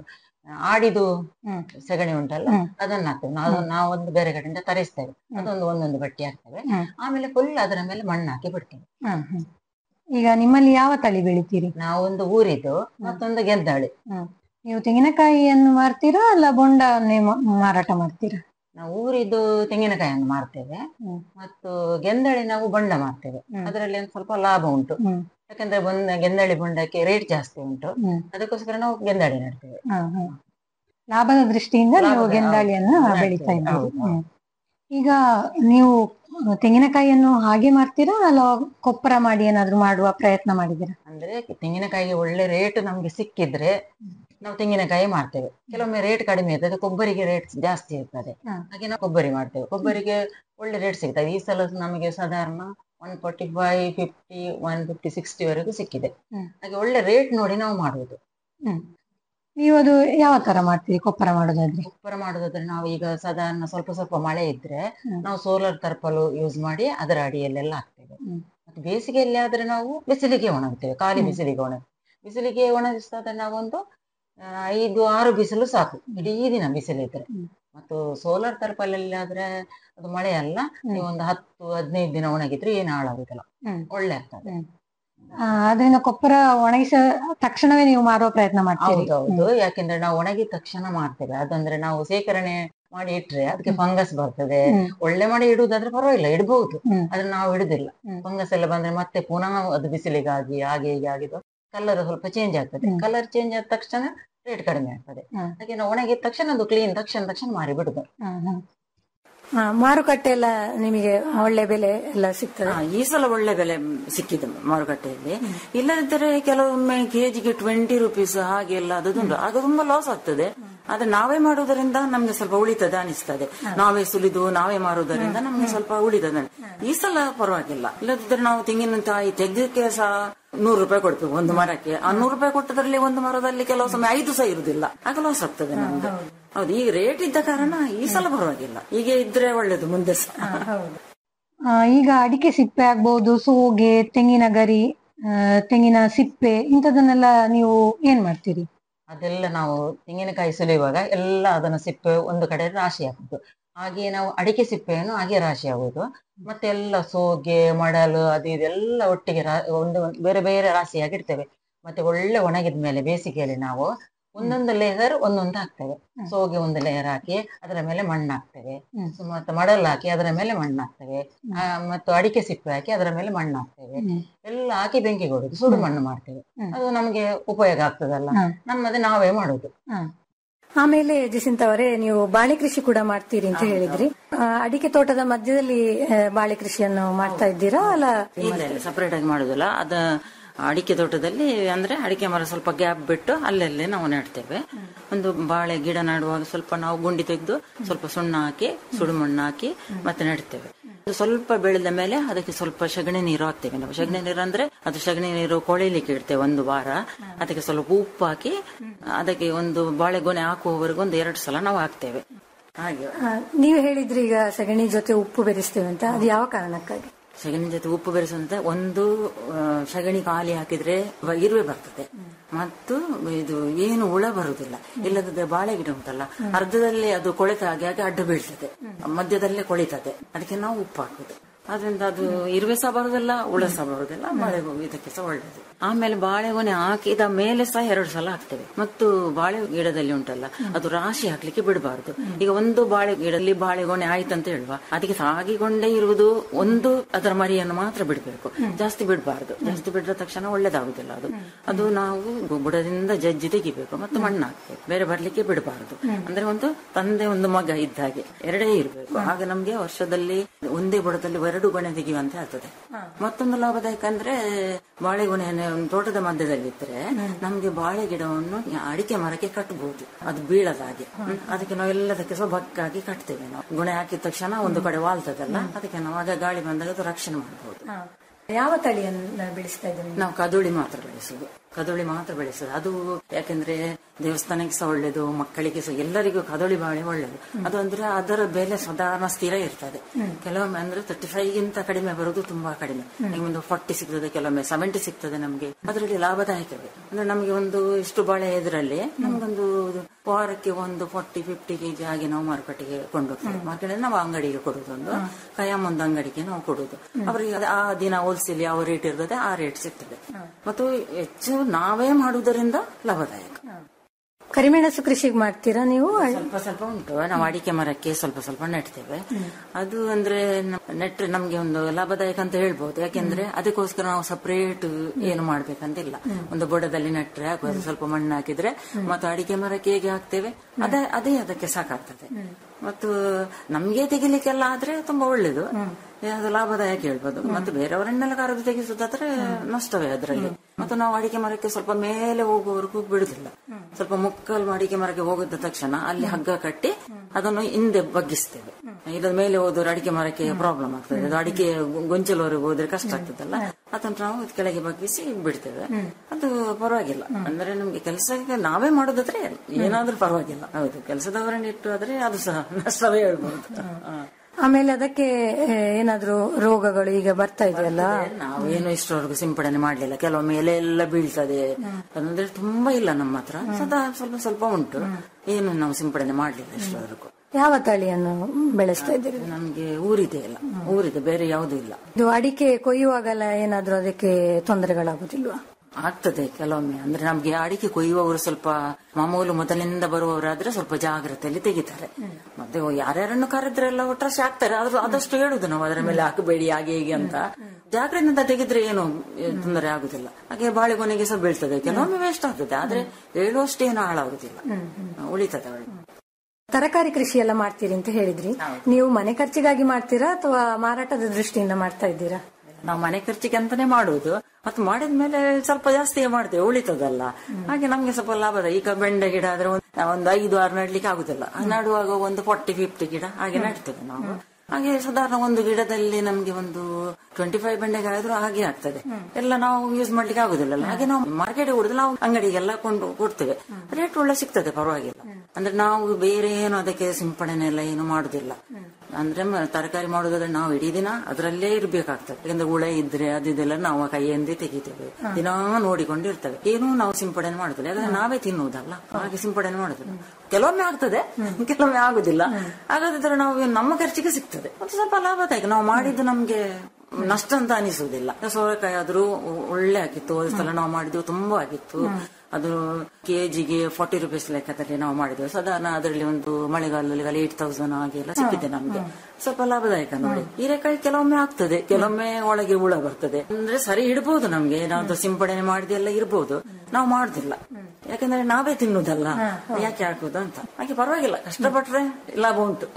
ಆಡಿದು ಹ್ಮ್. ಸಗಣಿ ಉಂಟಲ್ಲ ಹ್ಮ್. ಅದನ್ನ ಹಾಕ್ತೇವೆ ನಾವು ನಾವೊಂದು ಬೇರೆ ಕಡೆಯಿಂದ ತರಿಸ್ತೇವೆ ಹ್ಮ್. ಅದೊಂದು ಒಂದೊಂದು ಬಟ್ಟಿ ಹಾಕ್ತೇವೆ ಹ್ಮ್. ಆಮೇಲೆ ಫುಲ್ ಅದರ ಮೇಲೆ ಮಣ್ಣು ಹಾಕಿ ಬಿಡ್ತೇವೆ ಹ್ಮ್ ಹ್ಮ್. ಈಗ ನಿಮ್ಮಲ್ಲಿ ಯಾವ ತಳಿ ಬೆಳಿತೀರಿ ನಾವೊಂದು ಊರಿದ್ದು ಮತ್ತೊಂದು ಗೆದ್ದಾಳಿ ಹ್ಮ್ ನೀವು ತೆಂಗಿನಕಾಯಿಯನ್ನು ಮಾರ್ತೀರಾ ಅಲ್ಲ ಬೊಂಡನ್ನೇ ಮಾ- ಮಾರಾಟ ಮಾಡ್ತೀರಾ ನಾವು ಊರಿದ್ದು ತೆಂಗಿನಕಾಯಿಯನ್ನು ಮಾರ್ತೇವೆ ಹ್ಮ್. ಮತ್ತು ಗೆಂದಳಿ ನಾವು ಬೊಂಡ ಮಾರ್ತೇವೆ ಹ್ಮ್. ಅದರಲ್ಲಿ ಒಂದು ಸ್ವಲ್ಪ ಲಾಭ ಉಂಟು ಹ್ಮ್ ಯಾಕಂದ್ರೆ ಬಂದ ಗೆಂದಳಿ ಬೊಂಡಕ್ಕೆ ರೇಟ್ ಜಾಸ್ತಿ ಉಂಟು ಹ್ಮ್ ಅದಕ್ಕೋಸ್ಕರ ನಾವು ಗೆಂದಳಿ ನೆಡ್ತೇವೆ ಹ್ಮ್ ಹ್ಮ್. ಲಾಭದ ದೃಷ್ಟಿಯಿಂದ ನೀವು ಲಾಭದ- ಗೆಂದಾಳಿಯನ್ನ ಹೌದು. ಬೆಳೀತಾ ಇದ್ದೀರಿ ಹೌದು, ಹೌದು. ಹ್ಮ್. ಈಗ ನೀವು ತೆಂಗಿನಕಾಯಿಯನ್ನು ಹಾಗೆ ಮಾಡ್ತೀರಾ ಅಲ್ಲ ಕೊಪ್ಪರ ಮಾಡಿ ಏನಾದ್ರು ಮಾಡುವ ಪ್ರಯತ್ನ ಮಾಡಿದ್ದೀರಾ ಅಂದ್ರೆ ತೆಂಗಿನಕಾಯಿಗೆ ಒಳ್ಳೆ ರೇಟ್ ನಮ್ಗೆ ಸಿಕ್ಕಿದ್ರೆ ನಾವು ತೆಂಗಿನಕಾಯಿ ಮಾಡ್ತೇವೆ ಕೆಲವೊಮ್ಮೆ ರೇಟ್ ಕಡಿಮೆ ಇರ್ತದೆ ಕೊಬ್ಬರಿಗೆ ರೇಟ್ ಜಾಸ್ತಿ ಇರ್ತದೆ ಹಾ. ಹಾಗೆ ನಾವು ಕೊಬ್ಬರಿ ಮಾಡ್ತೇವೆ ಕೊಬ್ಬರಿಗೆ ಒಳ್ಳೆ ರೇಟ್ ಸಿಗ್ತದೆ ಈ ಸಲ ನಮಗೆ ಸಾಧಾರಣ one forty five fifty one fifty sixty ವರೆಗೂ ಸಿಕ್ಕಿದೆ ಹ್ಮ್. ಹಾಗೆ ಒಳ್ಳೆ ರೇಟ್ ನೋಡಿ ನಾವು ಮಾಡುವುದು ಹ್ಮ್ ನೀವು ಅದು ಯಾವ ತರ ಮಾಡ್ತೀರಿ ಕೊಪ್ಪರ ಮಾಡೋದಾದ್ರೆ ಗೊಬ್ಬರ ಮಾಡುದಾದ್ರೆ ನಾವು ಈಗ ಸಾಧಾರಣ ಸ್ವಲ್ಪ ಸ್ವಲ್ಪ ಮಳೆ ಇದ್ರೆ ಹ್ಮ್. ನಾವು ಸೋಲಾರ್ ತರ್ಪಲು ಯೂಸ್ ಮಾಡಿ ಅದರ ಅಡಿಯಲ್ಲೆಲ್ಲ ಹಾಕ್ತೇವೆ ಹ್ಮ್. ಮತ್ತೆ ಬೇಸಿಗೆಯಲ್ಲಿ ಆದ್ರೆ ನಾವು ಬಿಸಿಲಿಗೆ ಒಣಗ್ತೇವೆ ಖಾಲಿ ಹ್ಮ್. ಬಿಸಿಲಿಗೆ ಒಣಗ ಬಿಸಿಲಿಗೆ ಒಣಗಿಸಿದ್ರೆ ನಾವೊಂದು ಆ, ಐದು ಆರು ಬಿಸಿಲು ಸಾಕು ಇಡೀ ದಿನ ಬಿಸಿಲಿದ್ರೆ ಹ್ಮ್. ಮತ್ತು ಸೋಲಾರ್ ತರ್ಪಲಲ್ಲಿ ಆದ್ರೆ ಅದು ಮಳೆ ಅಲ್ಲ ನೀವು ಒಂದು ಹತ್ತು ಹದಿನೈದು ದಿನ ಒಣಗಿದ್ರೆ ಏನು ಹಾಳಾಗುದಿಲ್ಲ ಹ್ಮ್. ಒಳ್ಳೆ ಆಗ್ತದೆ ಆ, ಅದರಿಂದ ಕೊಪ್ಪರ ಒಣಗಿಸ ತಕ್ಷಣವೇ ನೀವು ಮಾರುವ ಪ್ರಯತ್ನ ಮಾಡ್ತೀರಿ ಹೌದೌದು ಯಾಕೆಂದ್ರೆ ನಾವು ಒಣಗಿದ ತಕ್ಷಣ ಮಾಡ್ತೇವೆ ಅದಂದ್ರೆ ನಾವು ಸೇಕರಣೆ ಮಾಡಿ ಇಟ್ರೆ ಅದಕ್ಕೆ ಫಂಗಸ್ ಬರ್ತದೆ ಹ್ಮ್. ಒಳ್ಳೆ ಮಾಡಿ ಇಡುವುದಾದ್ರೆ ಪರವಾಗಿಲ್ಲ ಇಡಬಹುದು ಹ್ಮ್. ಆದ್ರೆ ನಾವು ಇಡುದಿಲ್ಲ ಹ್ಮ್. ಫಂಗಸ್ ಎಲ್ಲ ಬಂದ್ರೆ ಮತ್ತೆ ಪುನಃ ಅದು ಬಿಸಿಲಿಗಾಗಿ ಹಾಗೆ ಹೀಗೆ ಆಗಿದ್ದು ಕಲರ್ ಸ್ವಲ್ಪ ಚೇಂಜ್ ಆಗ್ತದೆ ಹ್ಮ್. ಕಲರ್ ಚೇಂಜ್ ಆದ ತಕ್ಷಣ ರೇಟ್ ಕಡಿಮೆ ಆಗ್ತದೆ ಹ್ಮ್. ಹಾಗೆ ನಾವು ಒಣಗಿದ ತಕ್ಷಣ ಅದು ಕ್ಲೀನ್ ತಕ್ಷಣ ತಕ್ಷಣ ಮಾರಿ ಬಿಡುದು ಹ್ಮ್, ಹ್ಮ್. ಆ, ಮಾರುಕಟ್ಟೆ ಎಲ್ಲ ನಿಮಗೆ ಒಳ್ಳೆ ಬೆಲೆ ಎಲ್ಲ ಸಿಗ್ತದೆ ಹಾ, ಈ ಸಲ ಒಳ್ಳೆ ಬೆಲೆ ಸಿಕ್ಕಿದೆ ಮಾರುಕಟ್ಟೆಯಲ್ಲಿ ಇಲ್ಲದಿದ್ದರೆ ಕೆಲವೊಮ್ಮೆ ಕೆಜಿಗೆ ಟ್ವೆಂಟಿ ರುಪೀಸ್ ಹಾಗೆಲ್ಲ ಅದೊಂದು ಆಗ ತುಂಬಾ ಲಾಸ್ ಆಗ್ತದೆ ಆದ್ರೆ ನಾವೇ ಮಾಡುವುದರಿಂದ ನಮ್ಗೆ ಸ್ವಲ್ಪ ಉಳಿತದೆ ಅನಿಸ್ತದೆ ನಾವೇ ಸುಲಿದು ನಾವೇ ಮಾರುವುದರಿಂದ ನಮ್ಗೆ ಸ್ವಲ್ಪ ಉಳಿತದೆ ಈ ಸಲ ಪರವಾಗಿಲ್ಲ ಇಲ್ಲದಿದ್ದರೆ ನಾವು ತೆಂಗಿನಕಾಯಿ ತೆಗೆದಕ್ಕೆ ಸಹ ನೂರು ರೂಪಾಯಿ ಕೊಡ್ಬೇಕು ಒಂದು ಮರಕ್ಕೆ ಆ ನೂರು ರೂಪಾಯಿ ಕೊಟ್ಟದ್ರಲ್ಲಿ ಒಂದು ಮರದಲ್ಲಿ ಕೆಲವು ಸಮಯ ಐದು ಸಹ ಇರುದಿಲ್ಲ ಆಗ ಲಾಸ್ ಆಗ್ತದೆ ನಮ್ಗೆ ಹೌದು ಈಗ ರೇಟ್ ಇದ್ದ ಕಾರಣ ಈ ಸಲ ಪರವಾಗಿಲ್ಲ ಹೀಗೆ ಇದ್ರೆ ಒಳ್ಳೇದು ಮುಂದೆ ಸಹ ಆ, ಈಗ ಅಡಿಕೆ ಸಿಪ್ಪೆ ಆಗ್ಬಹುದು ಸೋಗೆ ತೆಂಗಿನ ಗರಿ ಆ, ತೆಂಗಿನ ಸಿಪ್ಪೆ ಇಂಥದನ್ನೆಲ್ಲ ನೀವು ಏನ್ ಮಾಡ್ತೀರಿ ಅದೆಲ್ಲ ನಾವು ತೆಂಗಿನಕಾಯಿ ಸುಲಿಯುವಾಗ ಎಲ್ಲ ಅದನ್ನ ಸಿಪ್ಪೆ ಒಂದು ಕಡೆ ರಾಶಿ ಹಾಕುದು ಹಾಗೆ ನಾವು ಅಡಿಕೆ ಸಿಪ್ಪೆಯನ್ನು ಹಾಗೆ ರಾಶಿ ಆಗುದು ಮತ್ತೆ ಎಲ್ಲ ಸೋಗೆ ಮಡಲು ಅದು ಇದೆಲ್ಲ ಒಟ್ಟಿಗೆ ರಾ- ಒಂದು ಒಂದು ಬೇರೆ ಬೇರೆ ರಾಶಿಯಾಗಿ ಇಡ್ತೇವೆ ಮತ್ತೆ ಒಳ್ಳೆ ಒಣಗಿದ ಮೇಲೆ ಬೇಸಿಗೆಯಲ್ಲಿ ನಾವು ಒಂದೊಂದು ಲೇಯರ್ ಒಂದೊಂದು ಹಾಕ್ತೇವೆ ಹ್ಮ್. ಸೋಗೆ ಒಂದು ಲೇಯರ್ ಹಾಕಿ ಅದರ ಮೇಲೆ ಮಣ್ಣು ಹಾಕ್ತೇವೆ ಹ್ಮ್. ಸೊ ಮತ್ತೆ ಮಡಲ್ ಹಾಕಿ ಅದರ ಮೇಲೆ ಮಣ್ಣು ಹಾಕ್ತೇವೆ ಆ, ಮತ್ತು ಅಡಿಕೆ ಸಿಪ್ಪೆ ಹಾಕಿ ಅದರ ಮೇಲೆ ಮಣ್ಣು ಹಾಕ್ತೇವೆ ಹ್ಮ್. ಎಲ್ಲ ಹಾಕಿ ಬೆಂಕಿ ಕೊಡುದು ಸುಡು ಮಣ್ಣು ಮಾಡ್ತೇವೆ ಹ್ಮ್. ಅದು ನಮಗೆ ಉಪಯೋಗ ಆಗ್ತದಲ್ಲ ಹ್ಮ್. ನಮ್ಮದೇ ನಾವೇ ಮಾಡುದು ಆಮೇಲೆ ಜಸಿಂತ್ ಅವರೇ ನೀವು ಬಾಳೆ ಕೃಷಿ ಕೂಡ ಮಾಡ್ತೀರಿ ಅಂತ ಹೇಳಿದ್ರಿ ಆ, ಅಡಿಕೆ ತೋಟದ ಮಧ್ಯದಲ್ಲಿ ಆ, ಬಾಳೆ ಕೃಷಿಯನ್ನು ಮಾಡ್ತಾ ಇದ್ದೀರಾ ಅಲ್ಲ ಇಲ್ಲ ಇಲ್ಲ ಸಪರೇಟ್ ಆಗಿ ಮಾಡುದಿಲ್ಲ ಅದ ಅಡಿಕೆ ತೋಟದಲ್ಲಿ ಅಂದ್ರೆ ಅಡಿಕೆ ಮರ ಸ್ವಲ್ಪ ಗ್ಯಾಪ್ ಬಿಟ್ಟು ಅಲ್ಲಲ್ಲೇ ನಾವು ನೆಡ್ತೇವೆ ಒಂದು ಬಾಳೆ ಗಿಡ ನೆಡುವಾಗ ಸ್ವಲ್ಪ ನಾವು ಗುಂಡಿ ತೆಗೆದು ಸ್ವಲ್ಪ ಸುಣ್ಣ ಹಾಕಿ ಸುಡು ಮಣ್ಣು ಹಾಕಿ ಮತ್ತೆ ನೆಡ್ತೇವೆ ಅದು ಸ್ವಲ್ಪ ಬೆಳೆದ ಮೇಲೆ ಅದಕ್ಕೆ ಸ್ವಲ್ಪ ಸಗಣಿ ನೀರು ಹಾಕ್ತೇವೆ ನಾವು ಸಗಣಿ ನೀರು ಅಂದ್ರೆ ಅದು ಸಗಣಿ ನೀರು ಕೊಳಿಲಿಕ್ಕೆ ಇಡ್ತೇವೆ ಒಂದು ವಾರ ಅದಕ್ಕೆ ಸ್ವಲ್ಪ ಉಪ್ಪು ಹಾಕಿ ಅದಕ್ಕೆ ಒಂದು ಬಾಳೆಗೊನೆ ಹಾಕುವವರೆಗೂ ಒಂದು ಎರಡು ಸಲ ನಾವು ಹಾಕ್ತೇವೆ ಹಾಗೆ ಆ, ನೀವು ಹೇಳಿದ್ರಿ ಈಗ ಸಗಣಿ ಜೊತೆ ಉಪ್ಪು ಬೆರೆಸ್ತೇವೆ ಅಂತ ಅದು ಯಾವ ಕಾರಣಕ್ಕಾಗಿ ಸಗಣಿ ಜೊತೆ ಉಪ್ಪು ಬೆರೆಸುವಂತ ಒಂದು ಆ, ಸಗಣಿ ಖಾಲಿ ಹಾಕಿದ್ರೆ ವ- ಇರುವೆ ಬರ್ತದೆ ಮತ್ತು ಇದು ಏನು ಹುಳ ಬರುದಿಲ್ಲ ಇಲ್ಲದಿದ್ದರೆ ಬಾಳೆ ಗಿಡ ಉಂಟಲ್ಲ ಅರ್ಧದಲ್ಲಿ ಅದು ಕೊಳೆತ ಹಾಗೆ ಹಾಗೆ ಅಡ್ಡ ಬೀಳ್ತದೆ ಮಧ್ಯದಲ್ಲೇ ಕೊಳಿತದೆ ಅದಕ್ಕೆ ನಾವು ಉಪ್ಪು ಹಾಕುದು ಅದರಿಂದ ಅದು ಇರುವೆ ಸಹ ಬರುದಿಲ್ಲ ಹುಳ ಸಹ ಬರುದಿಲ್ಲ ಬಾಳೆ ಇದಕ್ಕೆ ಸಹ ಒಳ್ಳೇದು ಆಮೇಲೆ ಬಾಳೆಗೊನೆ ಹಾಕಿದ ಮೇಲೆ ಸಹ ಎರಡು ಸಲ ಹಾಕ್ತೇವೆ ಮತ್ತು ಬಾಳೆ ಗಿಡದಲ್ಲಿ ಉಂಟಲ್ಲ ಅದು ರಾಶಿ ಹಾಕ್ಲಿಕ್ಕೆ ಬಿಡಬಾರದು ಈಗ ಒಂದು ಬಾಳೆ ಗಿಡದಲ್ಲಿ ಬಾಳೆಗೊನೆ ಆಯ್ತಂತ ಹೇಳುವ ಅದಕ್ಕೆ ಸಾಗಿಕೊಂಡೇ ಇರುವುದು ಒಂದು ಅದರ ಮರಿಯನ್ನು ಮಾತ್ರ ಬಿಡಬೇಕು ಜಾಸ್ತಿ ಬಿಡಬಾರದು ಜಾಸ್ತಿ ಬಿಡದ ತಕ್ಷಣ ಒಳ್ಳೇದಾಗುದಿಲ್ಲ ಅದು ಅದು ನಾವು ಬುಡದಿಂದ ಜಜ್ಜಿ ತೆಗಿಬೇಕು ಮತ್ತು ಮಣ್ಣು ಹಾಕ್ಬೇಕು ಬೇರೆ ಬರ್ಲಿಕ್ಕೆ ಬಿಡಬಾರದು ಅಂದ್ರೆ ಒಂದು ತಂದೆ ಒಂದು ಮಗ ಇದ್ದ ಹಾಗೆ ಎರಡೇ ಇರಬೇಕು ಆಗ ನಮ್ಗೆ ವರ್ಷದಲ್ಲಿ ಒಂದೇ ಬುಡದಲ್ಲಿ ಎರಡು ಗೊನೆ ತೆಗೆಯುವಂತೆ ಆಗ್ತದೆ ಮತ್ತೊಂದು ಲಾಭದಾಯಕ ಅಂದ್ರೆ ಬಾಳೆಗೊನೆಯನ್ನು ಒಂದು ತೋಟದ ಮಧ್ಯದಲ್ಲಿದ್ರೆ ನಮ್ಗೆ ಬಾಳೆ ಗಿಡವನ್ನು ಅಡಿಕೆ ಮರಕ್ಕೆ ಕಟ್ಟಬಹುದು ಅದು ಬೀಳದ ಹಾಗೆ ಹ್ಮ್. ಅದಕ್ಕೆ ನಾವು ಎಲ್ಲದಕ್ಕೆ ಸಹ ಬಕ್ಕಾಗಿ ಕಟ್ತೇವೆ ನಾವು ಗುಣೆ ಹಾಕಿದ ತಕ್ಷಣ ಒಂದು ಕಡೆ ವಾಲ್ತದಲ್ಲ ಅದಕ್ಕೆ ನಾವು ಆಗ ಗಾಳಿ ಬಂದಾಗ ಅದು ರಕ್ಷಣೆ ಮಾಡಬಹುದು ಯಾವ ತಳಿಯನ್ನ ಬೆಳೆಸ್ತಾ ಇದ್ದೀರಿ ನೀವು? ನಾವು ಕದುಳಿ ಮಾತ್ರ ಬೆಳೆಸುದು ಕದುಳಿ ಮಾತ್ರ ಬೆಳೆಸುದು ಅದು ಯಾಕೆಂದ್ರೆ ದೇವಸ್ಥಾನಕ್ಕೆ ಸಹ ಒಳ್ಳೇದು ಮಕ್ಕಳಿಗೆ ಸಹ ಎಲ್ಲರಿಗೂ ಕದುಳಿ ಬಾಳೆ ಒಳ್ಳೇದು ಅದು ಅಂದ್ರೆ ಅದರ ಬೆಲೆ ಸಾಧಾರಣ ಸ್ಥಿರ ಇರ್ತದೆ ಕೆಲವೊಮ್ಮೆ ಅಂದ್ರೆ ತರ್ಟಿ ಫೈವ್ ಗಿಂತ ಕಡಿಮೆ ಬರುದು ತುಂಬಾ ಕಡಿಮೆ ಈಗ ಒಂದು ಫಾರ್ಟಿ ಸಿಗ್ತದೆ ಕೆಲವೊಮ್ಮೆ ಸೆವೆಂಟಿ ಸಿಗ್ತದೆ ನಮಗೆ ಅದರಲ್ಲಿ ಲಾಭದಾಯಕವೇ ಅಂದ್ರೆ ನಮಗೆ ಒಂದು ಇಷ್ಟು ಬಾಳೆ ಇದರಲ್ಲಿ ನಮಗೊಂದು ವಾರಕ್ಕೆ ಒಂದು ಫಾರ್ಟಿ ಫಿಫ್ಟಿ ಕೆಜಿ ಆಗಿ ನಾವು ಮಾರುಕಟ್ಟೆಗೆ ಕೊಂಡೋಗ್ತೇವೆ ಮಾರ್ಕೆಟ್ ನಾವು ಅಂಗಡಿಗೆ ಕೊಡುದು ಒಂದು ಕಯಾಮ್ ಒಂದು ಅಂಗಡಿಗೆ ನಾವು ಕೊಡುದು ಅವರಿಗೆ ಅದು ಆ ದಿನ ಹೋಲ್ಸೇಲ್ ಯಾವ ರೇಟ್ ಇರ್ತದೆ ಆ ರೇಟ್ ಸಿಗ್ತದೆ ಮತ್ತು ಹೆಚ್ಚು ನಾವೇ ಮಾಡುವುದರಿಂದ ಲಾಭದಾಯಕ ಕರಿಮೆಣಸು ಕೃಷಿಗೆ ಮಾಡ್ತೀರಾ ನೀವು ಸ್ವಲ್ಪ ಸ್ವಲ್ಪ ಉಂಟು ನಾವು ಅಡಿಕೆ ಮರಕ್ಕೆ ಸ್ವಲ್ಪ ಸ್ವಲ್ಪ ನೆಡ್ತೇವೆ ಅದು ಅಂದ್ರೆ ನ- ನೆಟ್ರೆ ನಮ್ಗೆ ಒಂದು ಲಾಭದಾಯಕ ಅಂತ ಹೇಳ್ಬೋದು ಯಾಕೆಂದ್ರೆ ಅದಕ್ಕೋಸ್ಕರ ನಾವು ಸಪರೇಟ್ ಏನು ಮಾಡ್ಬೇಕಂತಿಲ್ಲ ಒಂದು ಬುಡದಲ್ಲಿ ನೆಟ್ರೆ ಹಾಕುವ ಸ್ವಲ್ಪ ಮಣ್ಣು ಹಾಕಿದ್ರೆ ಮತ್ತು ಅಡಿಕೆ ಮರಕ್ಕೆ ಹೇಗೆ ಹಾಕ್ತೇವೆ ಅದೇ ಅದೇ ಅದಕ್ಕೆ ಸಾಕಾಗ್ತದೆ ಮತ್ತು ನಮ್ಗೆ ತೆಗಿಲಿಕ್ಕೆಲ್ಲ ಆದ್ರೆ ತುಂಬಾ ಒಳ್ಳೇದು ಅದು ಲಾಭದಾಯಕ ಹೇಳ್ಬೋದು ಮತ್ತು ಬೇರೆಯವರನ್ನೆಲ್ಲ ಕರೆದು ತೆಗೆಸುದಾದ್ರೆ ನಷ್ಟವೇ ಅದರಲ್ಲಿ ಮತ್ತು ನಾವು ಅಡಿಕೆ ಮರಕ್ಕೆ ಸ್ವಲ್ಪ ಮೇಲೆ ಹೋಗುವವರೆಗೂ ಬಿಡುದಿಲ್ಲ ಸ್ವಲ್ಪ ಮುಕ್ಕಲ್ ಅಡಿಕೆ ಮರಕ್ಕೆ ಹೋಗಿದ ತಕ್ಷಣ ಅಲ್ಲಿ ಹಗ್ಗ ಕಟ್ಟಿ ಅದನ್ನು ಹಿಂದೆ ಬಗ್ಗಿಸ್ತೇವೆ ಇಲ್ಲದ ಮೇಲೆ ಹೋದ್ರೆ ಅಡಿಕೆ ಮರಕ್ಕೆ ಪ್ರಾಬ್ಲಮ್ ಆಗ್ತದೆ ಅದು ಅಡಿಕೆ ಗೊಂಚಲವರೆಗೆ ಹೋದ್ರೆ ಕಷ್ಟ ಆಗ್ತದಲ್ಲ ಅದನ್ನು ನಾವು ಕೆಳಗೆ ಬಗ್ಗಿಸಿ ಬಿಡ್ತೇವೆ ಅದು ಪರವಾಗಿಲ್ಲ ಅಂದ್ರೆ ನಮ್ಗೆ ಕೆಲಸಕ್ಕೆ ನಾವೇ ಮಾಡೋದಾದ್ರೆ ಏನಾದ್ರೂ ಪರವಾಗಿಲ್ಲ ಹೌದು ಕೆಲಸದವರನ್ನ ಇಟ್ಟು ಆದ್ರೆ ಅದು ಸಹ ನಷ್ಟವೇ ಹೇಳ್ಬೋದು ಹ. ಆಮೇಲೆ ಅದಕ್ಕೆ ಆ, ಏನಾದ್ರೂ ರೋಗಗಳು ಈಗ ಬರ್ತಾ ಇದೆಯಲ್ಲ ನಾವೇನು ಇಷ್ಟವರೆಗೂ ಸಿಂಪಡಣೆ ಮಾಡ್ಲಿಲ್ಲ ಕೆಲವೊಮ್ಮೆ ಎಲೆ ಎಲ್ಲ ಬೀಳ್ತದೆ ಅಂದ್ರೆ ತುಂಬಾ ಇಲ್ಲ ನಮ್ಮ ಹತ್ರ ಸದಾ ಸ್ವಲ್ಪ ಸ್ವಲ್ಪ ಉಂಟು ಏನು ನಾವು ಸಿಂಪಡಣೆ ಮಾಡ್ಲಿಲ್ಲ ಇಷ್ಟವರೆಗೂ ಯಾವ ತಳಿಯನ್ನು ಬೆಳೆಸ್ತಾ ಇದ್ದೀರಿ ನಮ್ಗೆ ಊರಿದೆ ಇಲ್ಲ ಊರಿದೆ ಬೇರೆ ಯಾವುದೂ ಇಲ್ಲ ಇದು ಅಡಿಕೆ ಕೊಯ್ಯುವಾಗೆಲ್ಲ ಏನಾದ್ರೂ ಅದಕ್ಕೆ ತೊಂದರೆಗಳಾಗುದಿಲ್ವಾ ಆಗ್ತದೆ ಕೆಲವೊಮ್ಮೆ ಅಂದ್ರೆ ನಮ್ಗೆ ಅಡಿಕೆ ಕೊಯ್ಯುವವರು ಸ್ವಲ್ಪ ಮಾಮೂಲು ಮೊದಲಿನಿಂದ ಬರುವವರಾದ್ರೆ ಸ್ವಲ್ಪ ಜಾಗ್ರತೆಯಲ್ಲಿ ತೆಗಿತಾರೆ ಮತ್ತೆ ಯಾರ್ಯಾರನ್ನು ಕರೆದ್ರೆಲ್ಲ ಒಟ್ರಾಶಿ ಆಗ್ತಾರೆ ಆದ್ರೂ ಆದಷ್ಟು ಹೇಳುದು ನಾವು ಅದರ ಮೇಲೆ ಹಾಕಬೇಡಿ ಹಾಗೆ ಹೀಗೆ ಅಂತ ಜಾಗ್ರತೆಯಿಂದ ತೆಗೆದ್ರೆ ಏನು ಏ, ತೊಂದರೆ ಆಗುದಿಲ್ಲ ಹಾಗೆ ಬಾಳೆಗೊನೆಗೆ ಸಹ ಬೀಳ್ತದೆ ಕೆಲವೊಮ್ಮೆ ವೇಸ್ಟ್ ಆಗ್ತದೆ ಆದ್ರೆ ಹೇಳುವಷ್ಟು ಏನು ಹಾಳಾಗುದಿಲ್ಲ ಉಳಿತದೆ ಒಳ್ಳೆ ತರಕಾರಿ ಕೃಷಿ ಎಲ್ಲ ಮಾಡ್ತೀರಿ ಅಂತ ಹೇಳಿದ್ರಿ ನೀವು ಮನೆ ಖರ್ಚಿಗಾಗಿ ಮಾಡ್ತೀರಾ ಅಥವಾ ಮಾರಾಟದ ದೃಷ್ಟಿಯಿಂದ ಮಾಡ್ತಾ ಇದ್ದೀರಾ ನಾವು ಮನೆ ಖರ್ಚಿಗೆ ಅಂತಾನೆ ಮಾಡುವುದು ಮತ್ತೆ ಮಾಡಿದ್ಮೇಲೆ ಸ್ವಲ್ಪ ಜಾಸ್ತಿಯೇ ಮಾಡ್ತೇವೆ ಉಳಿತದಲ್ಲ ಹಾಗೆ ನಮ್ಗೆ ಸ್ವಲ್ಪ ಲಾಭದ ಈಗ ಬೆಂಡೆ ಗಿಡ ಆದ್ರೆ ಒಂದ್- ಒಂದು ಐದು ಆರು ನೆಡ್ಲಿಕ್ಕೆ ಆಗುದಿಲ್ಲ ಆ ನಡುವಾಗ ಒಂದು ಫಾರ್ಟಿ ಫಿಫ್ಟಿ ಗಿಡ ಹಾಗೆ ನೆಡ್ತೇವೆ ನಾವು ಹಾಗೆ ಸಾಧಾರಣ ಒಂದು ಗಿಡದಲ್ಲಿ ನಮ್ಗೆ ಒಂದು ಟ್ವೆಂಟಿ ಫೈವ್ ಬೆಂಡೆಕಾಯಿ ಆದ್ರೂ ಹಾಗೆ ಆಗ್ತದೆ ಎಲ್ಲ ನಾವು ಯೂಸ್ ಮಾಡ್ಲಿಕ್ಕೆ ಆಗುದಿಲ್ಲ ಹಾಗೆ ನಾವು ಮಾರ್ಕೆಟ್ ಕೊಡುದು ನಾವು ಅಂಗಡಿಗೆಲ್ಲ ಕೊಂಡು ಕೊಡ್ತೇವೆ ರೇಟ್ ಒಳ್ಳೆ ಸಿಗ್ತದೆ ಪರವಾಗಿಲ್ಲ ಅಂದ್ರೆ ನಾವು ಬೇರೆ ಏನು ಅದಕ್ಕೆ ಸಿಂಪಡಣೆ ಎಲ್ಲ ಏನು ಮಾಡುದಿಲ್ಲ ಅಂದ್ರೆ ಮ- ತರಕಾರಿ ಮಾಡೋದಾದ್ರೆ ನಾವು ಇಡೀ ದಿನ ಅದರಲ್ಲೇ ಇರ್ಬೇಕಾಗ್ತದೆ ಯಾಕಂದ್ರೆ ಹುಳ ಇದ್ರೆ ಅದಿದೆಲ್ಲ ನಾವು ಕೈಯಿಂದೇ ತೆಗಿತೇವೆ ದಿನಾ ನೋಡಿಕೊಂಡಿರ್ತೇವೆ ಏನೂ ನಾವು ಸಿಂಪಡಣೆ ಮಾಡುದಿಲ್ಲ ಯಾಕಂದ್ರೆ ನಾವೇ ತಿನ್ನುವುದಲ್ಲ ಹಾಗೆ ಸಿಂಪಡಣೆ ಮಾಡುದಿಲ್ಲ ಕೆಲವೊಮ್ಮೆ ಆಗ್ತದೆ ಕೆಲವೊಮ್ಮೆ ಆಗುದಿಲ್ಲ ಹಾಗಾದ್ರೆ ನಾವು ನಮ್ಮ ಖರ್ಚಿಗೆ ಸಿಗ್ತದೆ ಮತ್ತೆ ಸ್ವಲ್ಪ ಲಾಭದಾಯಕ ನಾವು ಮಾಡಿದ್ದು ನಮ್ಗೆ ನಷ್ಟ ಅಂತ ಅನಿಸುವುದಿಲ್ಲ ಸೋರೆಕಾಯಿ ಆದ್ರೂ ಒಳ್ಳೆ ಆಗಿತ್ತು ಹೋದ ಸಲ ನಾವು ಮಾಡಿದ್ವು ತುಂಬಾ ಆಗಿತ್ತು ಅದು ಕೆಜಿಗೆ ಫಾರ್ಟಿ ರುಪೀಸ್ ಲೆಕ್ಕದಲ್ಲಿ ನಾವು ಮಾಡಿದ್ವಿ ಸಾಧಾರಣ ಅದರಲ್ಲಿ ಒಂದು ಮಳೆಗಾಲದಲ್ಲಿ ಏಟ್ ತೌಸಂಡ್ ಹಾಗೆ ಎಲ್ಲ ಸಿಕ್ಕಿದೆ ನಮ್ಗೆ ಸ್ವಲ್ಪ ಲಾಭದಾಯಕ ನೋಡಿ ಹೀರೆಕಾಯಿ ಕೆಲವೊಮ್ಮೆ ಆಗ್ತದೆ ಕೆಲವೊಮ್ಮೆ ಒಳಗೆ ಹುಳ ಬರ್ತದೆ ಅಂದ್ರೆ ಸರಿ ಇಡ್ಬೋದು ನಮ್ಗೆ ಏನಾದ್ರು ಸಿಂಪಡಣೆ ಮಾಡಿದೆಲ್ಲ ಇರ್ಬೋದು ನಾವು ಮಾಡುದಿಲ್ಲ ಯಾಕಂದ್ರೆ ನಾವೇ ತಿನ್ನುದಲ್ಲ ಯಾಕೆ ಹಾಕುದು ಅಂತ ಹಾಗೆ ಪರವಾಗಿಲ್ಲ ಕಷ್ಟಪಟ್ರೆ ಲಾಭ ಉಂಟು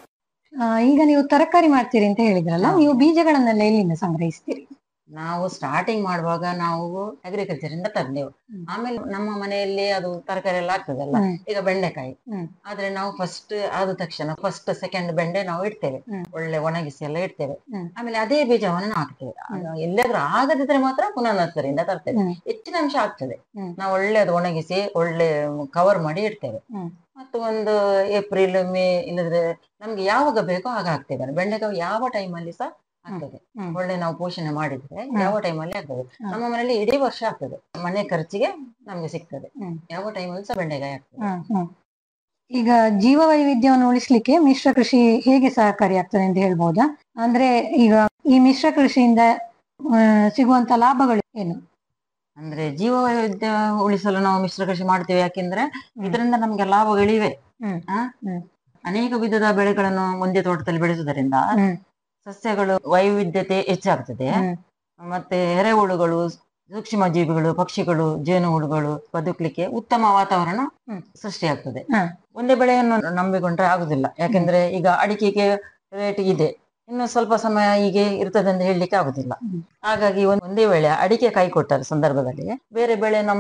ಆ, ಈಗ ನೀವು ತರಕಾರಿ ಮಾಡ್ತೀರಿ ಅಂತ ಹೇಳಿದ್ರಲ್ಲ ನೀವು ಬೀಜಗಳನ್ನೆಲ್ಲ ಎಲ್ಲಿಂದ ಸಂಗ್ರಹಿಸ್ತೀರಿ ನಾವು ಸ್ಟಾರ್ಟಿಂಗ್ ಮಾಡುವಾಗ ನಾವು ಅಗ್ರಿಕಲ್ಚರ್ ಇಂದ ತಂದೆವು ಆಮೇಲೆ ನಮ್ಮ ಮನೆಯಲ್ಲಿ ಅದು ತರಕಾರಿ ಎಲ್ಲ ಆಗ್ತದಲ್ಲ ಈಗ ಬೆಂಡೆಕಾಯಿ ಆದ್ರೆ ನಾವು ಫಸ್ಟ್ ಆದ ತಕ್ಷಣ ಫಸ್ಟ್ ಸೆಕೆಂಡ್ ಬೆಂಡೆ ನಾವು ಇಡ್ತೇವೆ ಒಳ್ಳೆ ಒಣಗಿಸಿ ಎಲ್ಲ ಇಡ್ತೇವೆ ಆಮೇಲೆ ಅದೇ ಬೀಜವನ್ನು ನಾವು ಹಾಕ್ತೇವೆ ಅದು ಎಲ್ಲಾದ್ರೂ ಆಗದಿದ್ರೆ ಮಾತ್ರ ಪುನಃ ನರ್ಸರಿಯಿಂದ ತರ್ತೇವೆ ಹೆಚ್ಚಿನ ಅಂಶ ಆಗ್ತದೆ ನಾವು ಒಳ್ಳೆ ಅದು ಒಣಗಿಸಿ ಒಳ್ಳೆ ಕವರ್ ಮಾಡಿ ಇಡ್ತೇವೆ ಮತ್ತು ಒಂದು ಏಪ್ರಿಲ್ ಮೇ ಇಲ್ಲದ್ರೆ ನಮ್ಗೆ ಯಾವಾಗ ಬೇಕೋ ಆಗ ಹಾಕ್ತೇವೆ ಬೆಂಡೆಕಾಯಿ ಯಾವ ಟೈಮಲ್ಲಿ ಸಹ ಆಗ್ತದೆ ಒಳ್ಳೆ ನಾವು ಪೋಷಣೆ ಮಾಡಿದ್ರೆ ಯಾವ ಟೈಮಲ್ಲಿ ಆಗ್ತದೆ ನಮ್ಮ ಮನೆಯಲ್ಲಿ ಇಡೀ ವರ್ಷ ಆಗ್ತದೆ ಮನೆ ಖರ್ಚಿಗೆ ನಮ್ಗೆ ಸಿಗ್ತದೆ ಯಾವ ಟೈಮಲ್ಲಿ ಸಹ ಬೆಂಡೆಕಾಯಿ ಆಗ್ತದೆ ಈಗ ಜೀವ ವೈವಿಧ್ಯವನ್ನು ಉಳಿಸ್ಲಿಕ್ಕೆ ಮಿಶ್ರ ಕೃಷಿ ಹೇಗೆ ಸಹಕಾರಿಯಾಗ್ತದೆ ಅಂತ ಹೇಳ್ಬೋದಾ ಅಂದ್ರೆ ಈಗ ಈ ಮಿಶ್ರ ಕೃಷಿಯಿಂದ ಆ, ಸಿಗುವಂತ ಲಾಭಗಳು ಏನು ಅಂದ್ರೆ ಜೀವ ವೈವಿಧ್ಯ ಉಳಿಸಲು ನಾವು ಮಿಶ್ರ ಕೃಷಿ ಮಾಡ್ತೇವೆ ಯಾಕೆಂದ್ರೆ ಇದರಿಂದ ನಮ್ಗೆ ಲಾಭಗಳಿವೆ ಆ? ಅನೇಕ ವಿಧದ ಬೆಳೆಗಳನ್ನು ಒಂದೇ ತೋಟದಲ್ಲಿ ಬೆಳೆಸುವುದರಿಂದ ಸಸ್ಯಗಳು ವೈವಿಧ್ಯತೆ ಹೆಚ್ಚಾಗ್ತದೆ ಮತ್ತೆ ಎರೆಹುಳುಗಳು ಸೂಕ್ಷ್ಮ ಜೀವಿಗಳು ಪಕ್ಷಿಗಳು ಜೇನುಹುಳುಗಳು ಬದುಕಲಿಕ್ಕೆ ಉತ್ತಮ ವಾತಾವರಣ ಸೃಷ್ಟಿಯಾಗ್ತದೆ ಒಂದೇ ಬೆಳೆಯನ್ನು ನಂಬಿಕೊಂಡ್ರೆ ಆಗುದಿಲ್ಲ ಯಾಕೆಂದ್ರೆ ಈಗ ಅಡಿಕೆಗೆ ರೇಟ್ ಇದೆ ಇನ್ನು ಸ್ವಲ್ಪ ಸಮಯ ಹೀಗೆ ಇರ್ತದೆ ಅಂತ ಹೇಳಲಿಕ್ಕೆ ಆಗುದಿಲ್ಲ ಹಾಗಾಗಿ ಒಂದ್- ಒಂದೇ ವೇಳೆ ಅಡಿಕೆ ಕೈ ಕೊಟ್ಟ ಸಂದರ್ಭದಲ್ಲಿ ಬೇರೆ ಬೆಳೆ ನಮ್ಮ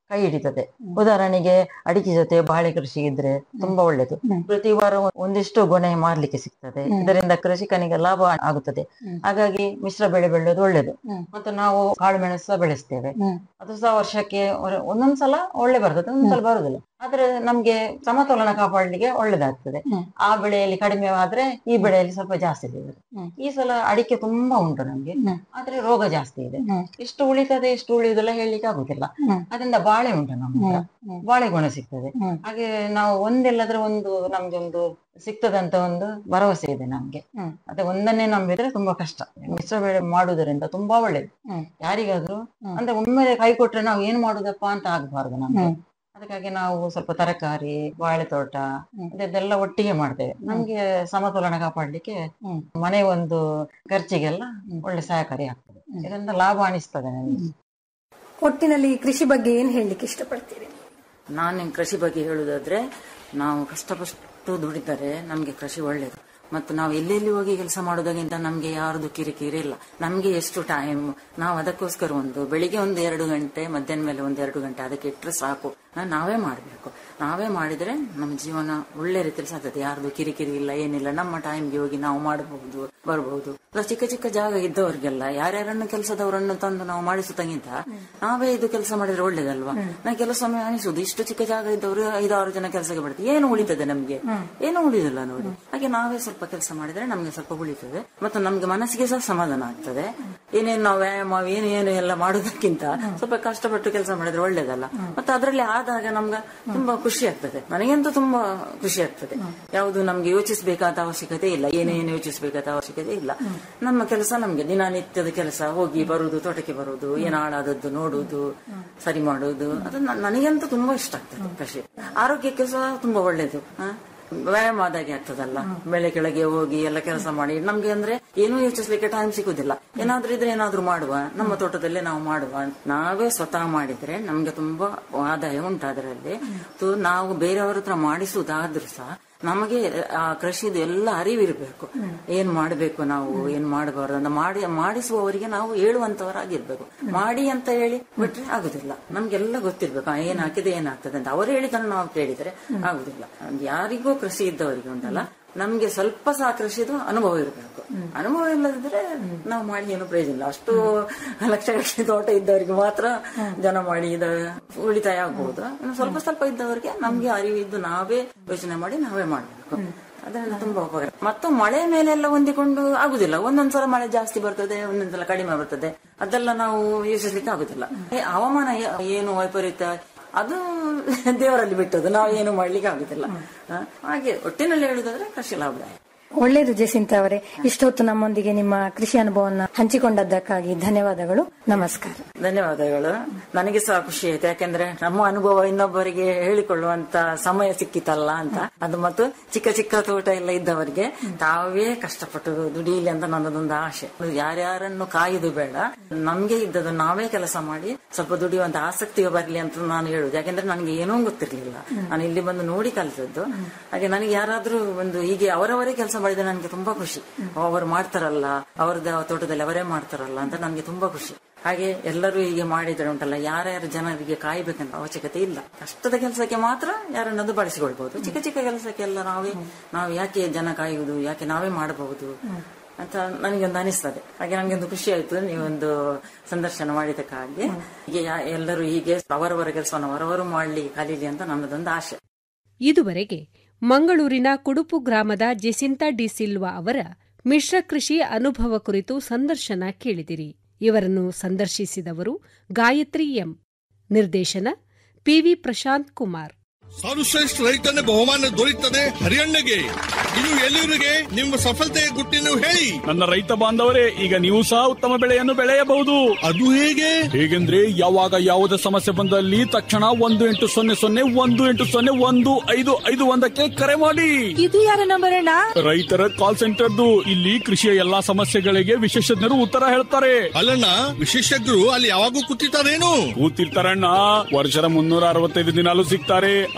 ಕೈ ಹಿಡಿತದೆ ಉದಾಹರಣೆಗೆ ಅಡಿಕೆ ಜೊತೆ ಬಾಳೆ ಕೃಷಿ ಇದ್ರೆ ತುಂಬಾ ಒಳ್ಳೇದು ಪ್ರತಿ ವಾರ ಒಂದಿಷ್ಟು ಗೊನೆ ಮಾರ್ಲಿಕ್ಕೆ ಸಿಗ್ತದೆ ಇದರಿಂದ ಕೃಷಿಕನಿಗೆ ಲಾಭ ಆಗುತ್ತದೆ ಹಾಗಾಗಿ ಮಿಶ್ರ ಬೆಳೆ ಬೆಳೆಯೋದು ಒಳ್ಳೇದು ಮತ್ತು ನಾವು ಕಾಳು ಮೆಣಸು ಸಹ ಬೆಳೆಸ್ತೇವೆ ಅದು ಸಹ ವರ್ಷಕ್ಕೆ ಒ- ಒಂದೊಂದ್ಸಲ ಒಳ್ಳೆ ಬರ್ತದೆ ಒಂದೊಂದ್ಸಲ ಬರುದಿಲ್ಲ ಆದ್ರೆ ನಮ್ಗೆ ಸಮತೋಲನ ಕಾಪಾಡ್ಲಿಕ್ಕೆ ಒಳ್ಳೇದಾಗ್ತದೆ ಆ ಬೆಳೆಯಲ್ಲಿ ಕಡಿಮೆ ಆದ್ರೆ ಈ ಬೆಳೆಯಲ್ಲಿ ಸ್ವಲ್ಪ ಜಾಸ್ತಿ ಸಿಗುತ್ತೆ ಈ ಸಲ ಅಡಿಕೆ ತುಂಬಾ ಉಂಟು ನಮ್ಗೆ ಆದ್ರೆ ರೋಗ ಜಾಸ್ತಿ ಇದೆ ಎಷ್ಟು ಉಳಿತದೆ ಎಷ್ಟು ಉಳಿಯುದಿಲ್ಲ ಹೇಳಲಿಕ್ಕೆ ಆಗುದಿಲ್ಲ ಅದರಿಂದ ಬಾಳೆ ಉಂಟು ನಮ್ಮ ಹತ್ರ. ಬಾಳೆ ಗುಣ ಸಿಗ್ತದೆ ಹಾಗೆ ನಾವು ಒಂದೆಲ್ಲದ್ರೆ ಒಂದು ನಮ್ಗೆ ಒಂದು ಸಿಗ್ತದಂತ ಒಂದು ಭರವಸೆ ಇದೆ ನಮ್ಗೆ ಅದೇ ಒಂದನ್ನೇ ನಂಬಿದ್ರೆ ತುಂಬಾ ಕಷ್ಟ ಮಿಶ್ರ ಬೆಳೆ ಮಾಡುವುದರಿಂದ ತುಂಬಾ ಒಳ್ಳೇದು ಯಾರಿಗಾದ್ರೂ ಅಂದ್ರೆ ಒಮ್ಮೆ ಕೈ ಕೊಟ್ರೆ ನಾವು ಏನ್ ಮಾಡುದಪ್ಪ ಅಂತ ಆಗ್ಬಾರ್ದು ನಮ್ಗೆ ಅದಕ್ಕಾಗಿ ನಾವು ಸ್ವಲ್ಪ ತರಕಾರಿ ಬಾಳೆ ತೋಟ ಇದೆಲ್ಲ ಒಟ್ಟಿಗೆ ಮಾಡ್ತೇವೆ ನಮ್ಗೆ ಸಮತೋಲನ ಕಾಪಾಡ್ಲಿಕ್ಕೆ ಮನೆ ಒಂದು ಖರ್ಚಿಗೆಲ್ಲ ಒಳ್ಳೆ ಸಹಕಾರಿ ಆಗ್ತದೆ ಇದರಿಂದ ಲಾಭ ಅನಿಸ್ತದೆ ನನಗೆ ಒಟ್ಟಿನಲ್ಲಿ ಕೃಷಿ ಬಗ್ಗೆ ಏನ್ ಹೇಳಲಿಕ್ಕೆ ಇಷ್ಟಪಡ್ತೀರಿ ನಾನು ಕೃಷಿ ಬಗ್ಗೆ ಹೇಳುದಾದ್ರೆ ನಾವು ಕಷ್ಟಪಟ್ಟು ದುಡಿದರೆ ನಮ್ಗೆ ಕೃಷಿ ಒಳ್ಳೇದು ಮತ್ತು ನಾವು ಎಲ್ಲೆಲ್ಲಿ ಹೋಗಿ ಕೆಲಸ ಮಾಡೋದಕ್ಕಿಂತ ನಮ್ಗೆ ಯಾರ್ದು ಕಿರಿಕಿರಿ ಇಲ್ಲ ನಮ್ಗೆ ಎಷ್ಟು ಟೈಮ್ ನಾವು ಅದಕ್ಕೋಸ್ಕರ ಒಂದು ಬೆಳಿಗ್ಗೆ ಒಂದು ಎರಡು ಗಂಟೆ ಮಧ್ಯಾಹ್ನ ಮೇಲೆ ಒಂದು ಎರಡು ಗಂಟೆ ಅದಕ್ಕೆ ಇಟ್ಟರೆ ಸಾಕು ಆ, ನಾವೇ ಮಾಡಬೇಕು ನಾವೇ ಮಾಡಿದ್ರೆ ನಮ್ಮ ಜೀವನ ಒಳ್ಳೆ ರೀತಿಯಲ್ಲಿ ಸಾಧ್ತದೆ ಯಾರ್ದು ಕಿರಿಕಿರಿ ಇಲ್ಲ ಏನಿಲ್ಲ ನಮ್ಮ ಟೈಮ್ಗೆ ಹೋಗಿ ನಾವು ಮಾಡಬಹುದು ಬರಬಹುದು ಚಿಕ್ಕ ಚಿಕ್ಕ ಜಾಗ ಇದ್ದವರಿಗೆಲ್ಲ ಯಾರ್ಯಾರನ್ನು ಕೆಲಸದವರನ್ನು ತಂದು ನಾವು ಮಾಡಿಸುತ್ತಂಗಿಂತ ನಾವೇ ಇದು ಕೆಲಸ ಮಾಡಿದ್ರೆ ಒಳ್ಳೇದಲ್ವಾ ನಾ ಕೆಲವು ಸಮಯ ಅನಿಸುದು ಇಷ್ಟು ಚಿಕ್ಕ ಜಾಗ ಇದ್ದವರು ಐದಾರು ಜನ ಕೆಲಸಕ್ಕೆ ಬಿಡ್ತಾರೆ ಏನು ಉಳಿತದೆ ನಮ್ಗೆ ಏನು ಉಳಿದಿಲ್ಲ ನೋಡಿ ಹಾಗೆ ನಾವೇ ಸ್ವಲ್ಪ ಕೆಲಸ ಮಾಡಿದ್ರೆ ನಮ್ಗೆ ಸ್ವಲ್ಪ ಉಳಿತದೆ ಮತ್ತು ನಮ್ಗೆ ಮನಸ್ಸಿಗೆ ಸಹ ಸಮಾಧಾನ ಆಗ್ತದೆ ಏನೇನು ನಾವು ವ್ಯಾಯಾಮ ಏನು ಏನು ಎಲ್ಲ ಮಾಡೋದಕ್ಕಿಂತ ಸ್ವಲ್ಪ ಕಷ್ಟಪಟ್ಟು ಕೆಲಸ ಮಾಡಿದ್ರೆ ಒಳ್ಳೇದಲ್ಲ ಮತ್ತೆ ಅದರಲ್ಲಿ ಆದಾಗ ನಮ್ಗೆ ತುಂಬಾ ಖುಷಿ ಆಗ್ತದೆ ನನಗಂತೂ ತುಂಬಾ ಖುಷಿ ಆಗ್ತದೆ ಯಾವುದು ನಮ್ಗೆ ಯೋಚಿಸಬೇಕಾದ ಅವಶ್ಯಕತೆ ಇಲ್ಲ ಏನೇನು ಯೋಚಿಸಬೇಕಾದ ಅವಶ್ಯಕತೆ ಇಲ್ಲ ನಮ್ಮ ಕೆಲಸ ನಮ್ಗೆ ದಿನನಿತ್ಯದ ಕೆಲಸ ಹೋಗಿ ಬರುದು ತೋಟಕ್ಕೆ ಬರುದು ಏನು ಹಾಳಾದದ್ದು ನೋಡುದು ಸರಿ ಮಾಡುದು ಅದು ನ- ನನಗಂತೂ ತುಂಬಾ ಇಷ್ಟ ಆಗ್ತದೆ ಕೃಷಿ ಆರೋಗ್ಯಕ್ಕೆ ಸಹ ತುಂಬಾ ಒಳ್ಳೇದು ಹ? ವ್ಯಾಯಾಮ ಆದಾಗೆ ಆಗ್ತದಲ್ಲ ಬೆಳೆ ಕೆಳಗೆ ಹೋಗಿ ಎಲ್ಲ ಕೆಲಸ ಮಾಡಿ ನಮ್ಗೆ ಅಂದ್ರೆ ಏನೂ ಯೋಚಿಸ್ಲಿಕ್ಕೆ ಟೈಮ್ ಸಿಗುದಿಲ್ಲ ಏನಾದ್ರೂ ಇದ್ರೆ ಏನಾದ್ರೂ ಮಾಡುವ ನಮ್ಮ ತೋಟದಲ್ಲೇ ನಾವು ಮಾಡುವ ನಾವೇ ಸ್ವತಃ ಮಾಡಿದ್ರೆ ನಮ್ಗೆ ತುಂಬಾ ಆದಾಯ ಉಂಟು ಅದರಲ್ಲಿ ತು- ನಾವು ಬೇರೆಯವರ ಹತ್ರ ಮಾಡಿಸುವುದಾದ್ರೂ ಸಹ ನಮಗೆ ಆ ಕೃಷಿದು ಎಲ್ಲ ಅರಿವಿರ್ಬೇಕು ಏನ್ ಮಾಡ್ಬೇಕು ನಾವು ಏನ್ ಮಾಡಬಾರ್ದು ಅಂತ ಮಾಡಿ ಮಾಡಿಸುವವರಿಗೆ ನಾವು ಹೇಳುವಂತವರಾಗಿರ್ಬೇಕು ಮಾಡಿ ಅಂತ ಹೇಳಿ ಬಿಟ್ರೆ ಆಗುದಿಲ್ಲ ನಮ್ಗೆಲ್ಲ ಗೊತ್ತಿರ್ಬೇಕು ಆ, ಏನ್ ಹಾಕಿದೆ ಏನಾಗ್ತದೆ ಅಂತ ಅವರು ಹೇಳಿದನ್ನು ನಾವು ಕೇಳಿದ್ರೆ ಆಗುದಿಲ್ಲ ಯಾರಿಗೂ ಕೃಷಿ ಇದ್ದವರಿಗೆ ಉಂಟಲ್ಲ ನಮ್ಗೆ ಸ್ವಲ್ಪ ಸಹ ಕೃಷಿದು ಅನುಭವ ಇರಬೇಕು ಅನುಭವ ಇಲ್ಲದಿದ್ರೆ ನಾವು ಮಾಡಿ ಏನು ಪ್ರಯೋಜನ ಇಲ್ಲ ಅಷ್ಟು ಲಕ್ಷ ಲಕ್ಷ ತೋಟ ಇದ್ದವರಿಗೆ ಮಾತ್ರ ಜನ ಮಾಡಿ ಇದು ಉಳಿತಾಯ ಆಗ್ಬಹುದು ಇನ್ನು ಸ್ವಲ್ಪ ಸ್ವಲ್ಪ ಇದ್ದವರಿಗೆ ನಮ್ಗೆ ಅರಿವಿದ್ದು ನಾವೇ ಯೋಚನೆ ಮಾಡಿ ನಾವೇ ಮಾಡಬೇಕು ಅದರಿಂದ ತುಂಬಾ ಉಪಕಾರ ಮತ್ತು ಮಳೆ ಮೇಲೆಲ್ಲ ಹೊಂದಿಕೊಂಡು ಆಗುದಿಲ್ಲ ಒಂದೊಂದ್ಸಲ ಮಳೆ ಜಾಸ್ತಿ ಬರ್ತದೆ ಒಂದೊಂದ್ಸಲ ಕಡಿಮೆ ಬರ್ತದೆ ಅದೆಲ್ಲ ನಾವು ಯೋಚಿಸ್ಲಿಕ್ಕೆ ಆಗುದಿಲ್ಲ ಏ, ಹವಾಮಾನ ಏ- ಏನು ವೈಪರೀತ್ಯ ಅದು ದೇವರಲ್ಲಿ ಬಿಟ್ಟದ್ದು ನಾವು ಏನು ಮಾಡ್ಲಿಕ್ಕೆ ಆಗುದಿಲ್ಲ ಹ? ಹಾಗೆ ಒಟ್ಟಿನಲ್ಲಿ ಹೇಳುದಾದ್ರೆ ಕೃಷಿ ಲಾಭದಾಯ ಒಳ್ಳೇದು ಜಸಿಂತ ಅವರೇ ಇಷ್ಟೊತ್ತು ನಮ್ಮೊಂದಿಗೆ ನಿಮ್ಮ ಕೃಷಿ ಅನುಭವವನ್ನು ಹಂಚಿಕೊಂಡದ್ದಕ್ಕಾಗಿ ಧನ್ಯವಾದಗಳು ನಮಸ್ಕಾರ ಧನ್ಯವಾದಗಳು ನನಗೆ ಸಹ ಖುಷಿ ಆಯ್ತು ಯಾಕೆಂದ್ರೆ ನಮ್ಮ ಅನುಭವ ಇನ್ನೊಬ್ಬರಿಗೆ ಹೇಳಿಕೊಳ್ಳುವಂತ ಸಮಯ ಸಿಕ್ಕಿತಲ್ಲ ಅಂತ ಅದು ಮತ್ತು ಚಿಕ್ಕ ಚಿಕ್ಕ ತೋಟ ಎಲ್ಲ ಇದ್ದವರಿಗೆ ತಾವೇ ಕಷ್ಟಪಟ್ಟು ದುಡಿಯಲಿ ಅಂತ ನನ್ನದೊಂದು ಆಸೆ ಯಾರ್ಯಾರನ್ನು ಕಾಯುದು ಬೇಡ ನಮ್ಗೆ ಇದ್ದದ್ದು ನಾವೇ ಕೆಲಸ ಮಾಡಿ ಸ್ವಲ್ಪ ದುಡಿಯುವಂತ ಆಸಕ್ತಿ ಬರಲಿ ಅಂತ ನಾನು ಹೇಳುದು ಯಾಕೆಂದ್ರೆ ನನಗೆ ಏನೂ ಗೊತ್ತಿರ್ಲಿಲ್ಲ ನಾನು ಇಲ್ಲಿ ಬಂದು ನೋಡಿ ಕಲಿತದ್ದು ಹಾಗೆ ನನಗೆ ಯಾರಾದ್ರೂ ಒಂದು ಹೀಗೆ ಅವರವರೇ ಕೆಲಸ ಮಾಡಿದ್ರೆ ನನಗೆ ತುಂಬಾ ಖುಷಿ ಅವರು ಮಾಡ್ತಾರಲ್ಲ ಅವರದ್ದು ತೋಟದಲ್ಲಿ ಅವರೇ ಮಾಡ್ತಾರಲ್ಲ ಅಂತ ನನಗೆ ತುಂಬಾ ಖುಷಿ ಹಾಗೆ ಎಲ್ಲರೂ ಹೀಗೆ ಮಾಡಿದ್ರೆ ಉಂಟಲ್ಲ ಯಾರ್ಯಾರು ಜನರಿಗೆ ಕಾಯ್ಬೇಕಂತ ಅವಶ್ಯಕತೆ ಇಲ್ಲ ಕಷ್ಟದ ಕೆಲಸಕ್ಕೆ ಮಾತ್ರ ಯಾರನ್ನದು ಬಳಸಿಕೊಳ್ಬಹುದು ಚಿಕ್ಕ ಚಿಕ್ಕ ಕೆಲಸಕ್ಕೆಲ್ಲ ನಾವೇ ನಾವು ಯಾಕೆ ಜನ ಕಾಯುವುದು ಯಾಕೆ ನಾವೇ ಮಾಡಬಹುದು ಅಂತ ನನಗೊಂದು ಅನಿಸ್ತದೆ ಹಾಗೆ ನನಗೆ ಒಂದು ಖುಷಿ ಆಯ್ತು ನೀವೊಂದು ಸಂದರ್ಶನ ಮಾಡಿದಕ್ಕಾಗಿ ಹೀಗೆ ಯಾ- ಎಲ್ಲರೂ ಹೀಗೆ ಅವರವರ ಕೆಲಸವನ್ನು ಅವರವರು ಮಾಡ್ಲಿಕ್ಕೆ ಕಲೀಲಿ ಅಂತ ನನ್ನದೊಂದು ಆಶೆ ಇದುವರೆಗೆ ಮಂಗಳೂರಿನ ಕುಡುಪು ಗ್ರಾಮದ ಜೆಸಿಂತಾ ಡಿ ಸಿಲ್ವಾ ಅವರ ಮಿಶ್ರ ಕೃಷಿ ಅನುಭವ ಕುರಿತು ಸಂದರ್ಶನ ಕೇಳಿದಿರಿ ಇವರನ್ನು ಸಂದರ್ಶಿಸಿದವರು ಗಾಯತ್ರಿ ಎಂ ನಿರ್ದೇಶನ ಪಿವಿ ಪ್ರಶಾಂತ್ ಕುಮಾರ್ ಸರ್ವಶ್ರೇಷ್ಠ ರೈತನ ಬಹುಮಾನ ದೊರೆಯುತ್ತದೆ ಹರಿಯಣ್ಣಗೆ ಇದು ಎಲ್ಲಿವರಿಗೆ ನಿಮ್ಮ ಸಫಲತೆಯ ಗುಟ್ಟಿನ ಹೇಳಿ ನನ್ನ ರೈತ ಬಾಂಧವರೇ ಈಗ ನೀವು ಸಹ ಉತ್ತಮ ಬೆಳೆಯನ್ನು ಬೆಳೆಯಬಹುದು ಅದು ಹೇಗೆ ಹೇಗೆಂದ್ರೆ ಯಾವಾಗ ಯಾವುದೇ ಸಮಸ್ಯೆ ಬಂದಲ್ಲಿ ತಕ್ಷಣ ಒಂದು ಎಂಟು ಸೊನ್ನೆ ಸೊನ್ನೆ ಒಂದು ಎಂಟು ಸೊನ್ನೆ ಒಂದು ಐದು ಐದು ಒಂದಕ್ಕೆ ಕರೆ ಮಾಡಿ ಇದು ಯಾರ ನಂಬರ್ ಅಣ್ಣ ರೈತರ ಕಾಲ್ ಸೆಂಟರ್ದು ಇಲ್ಲಿ ಕೃಷಿಯ ಎಲ್ಲಾ ಸಮಸ್ಯೆಗಳಿಗೆ ವಿಶೇಷಜ್ಞರು ಉತ್ತರ ಹೇಳ್ತಾರೆ ಅಲ್ಲಣ್ಣ ವಿಶೇಷಜ್ಞರು ಅಲ್ಲಿ ಯಾವಾಗೂ ಕೂತಿರ್ತಾರೇನು ಕೂತಿರ್ತಾರಣ್ಣ ವರ್ಷದ ಮುನ್ನೂರ ಅರವತ್ತೈದು ದಿನಾಲು ಸಿಗ್ತಾರೆ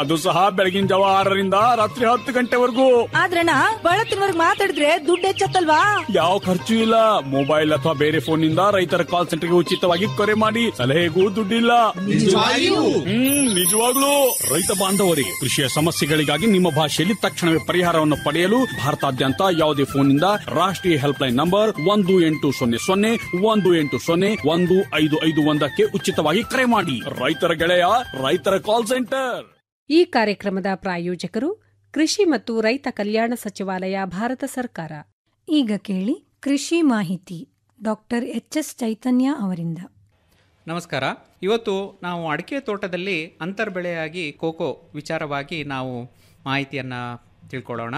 ಅದು ಸಹ ಬೆಳಗಿನ ಜಾವ ಆರರಿಂದ ರಾತ್ರಿ ಹತ್ತು ಗಂಟೆವರೆಗೂ ಆದ್ರಣ್ಣ ಬಳತ್ತಿನವರೆಗೆ ಮಾತಾಡಿದ್ರೆ ದುಡ್ಡು ಹೆಚ್ಚತ್ತಲ್ವಾ ಯಾವ ಖರ್ಚು ಇಲ್ಲ ಮೊಬೈಲ್ ಅಥವಾ ಬೇರೆ ಫೋನ್ ನಿಂದ ರೈತರ ಕಾಲ್ ಸೆಂಟರ್ಗೆ ಉಚಿತವಾಗಿ ಕರೆ ಮಾಡಿ ಸಲಹೆಗೂ ದುಡ್ಡಿಲ್ಲ ನಿಜವಾಗಿಯೂ? ಹ್ಮ್ ನಿಜವಾಗ್ಲೂ ರೈತ ಬಾಂಧವರಿಗೆ ಕೃಷಿಯ ಸಮಸ್ಯೆಗಳಿಗಾಗಿ ನಿಮ್ಮ ಭಾಷೆಯಲ್ಲಿ ತಕ್ಷಣವೇ ಪರಿಹಾರವನ್ನು ಪಡೆಯಲು ಭಾರತಾದ್ಯಂತ ಯಾವುದೇ ಫೋನ್ನಿಂದ ರಾಷ್ಟ್ರೀಯ ಹೆಲ್ಪ್ಲೈನ್ ನಂಬರ್ ಒಂದು ಎಂಟು ಸೊನ್ನೆ ಸೊನ್ನೆ ಒಂದು ಎಂಟು ಸೊನ್ನೆ ಒಂದು ಐದು ಐದು ಒಂದಕ್ಕೆ ಉಚಿತವಾಗಿ ಕರೆ ಮಾಡಿ ರೈತರ ಗೆಳೆಯ ರೈತರ ಕಾಲ್ ಸೆಂಟರ್ ಈ ಕಾರ್ಯಕ್ರಮದ ಪ್ರಾಯೋಜಕರು ಕೃಷಿ ಮತ್ತು ರೈತ ಕಲ್ಯಾಣ ಸಚಿವಾಲಯ ಭಾರತ ಸರ್ಕಾರ ಈಗ ಕೇಳಿ ಕೃಷಿ ಮಾಹಿತಿ ಡಾಕ್ಟರ್ ಎಚ್ ಎಸ್ ಚೈತನ್ಯ ಅವರಿಂದ ನಮಸ್ಕಾರ ಇವತ್ತು ನಾವು ಅಡಿಕೆ ತೋಟದಲ್ಲಿ ಅಂತರ್ಬೆಳೆಯಾಗಿ ಕೋಕೋ ವಿಚಾರವಾಗಿ ನಾವು ಮಾಹಿತಿಯನ್ನು ತಿಳ್ಕೊಳ್ಳೋಣ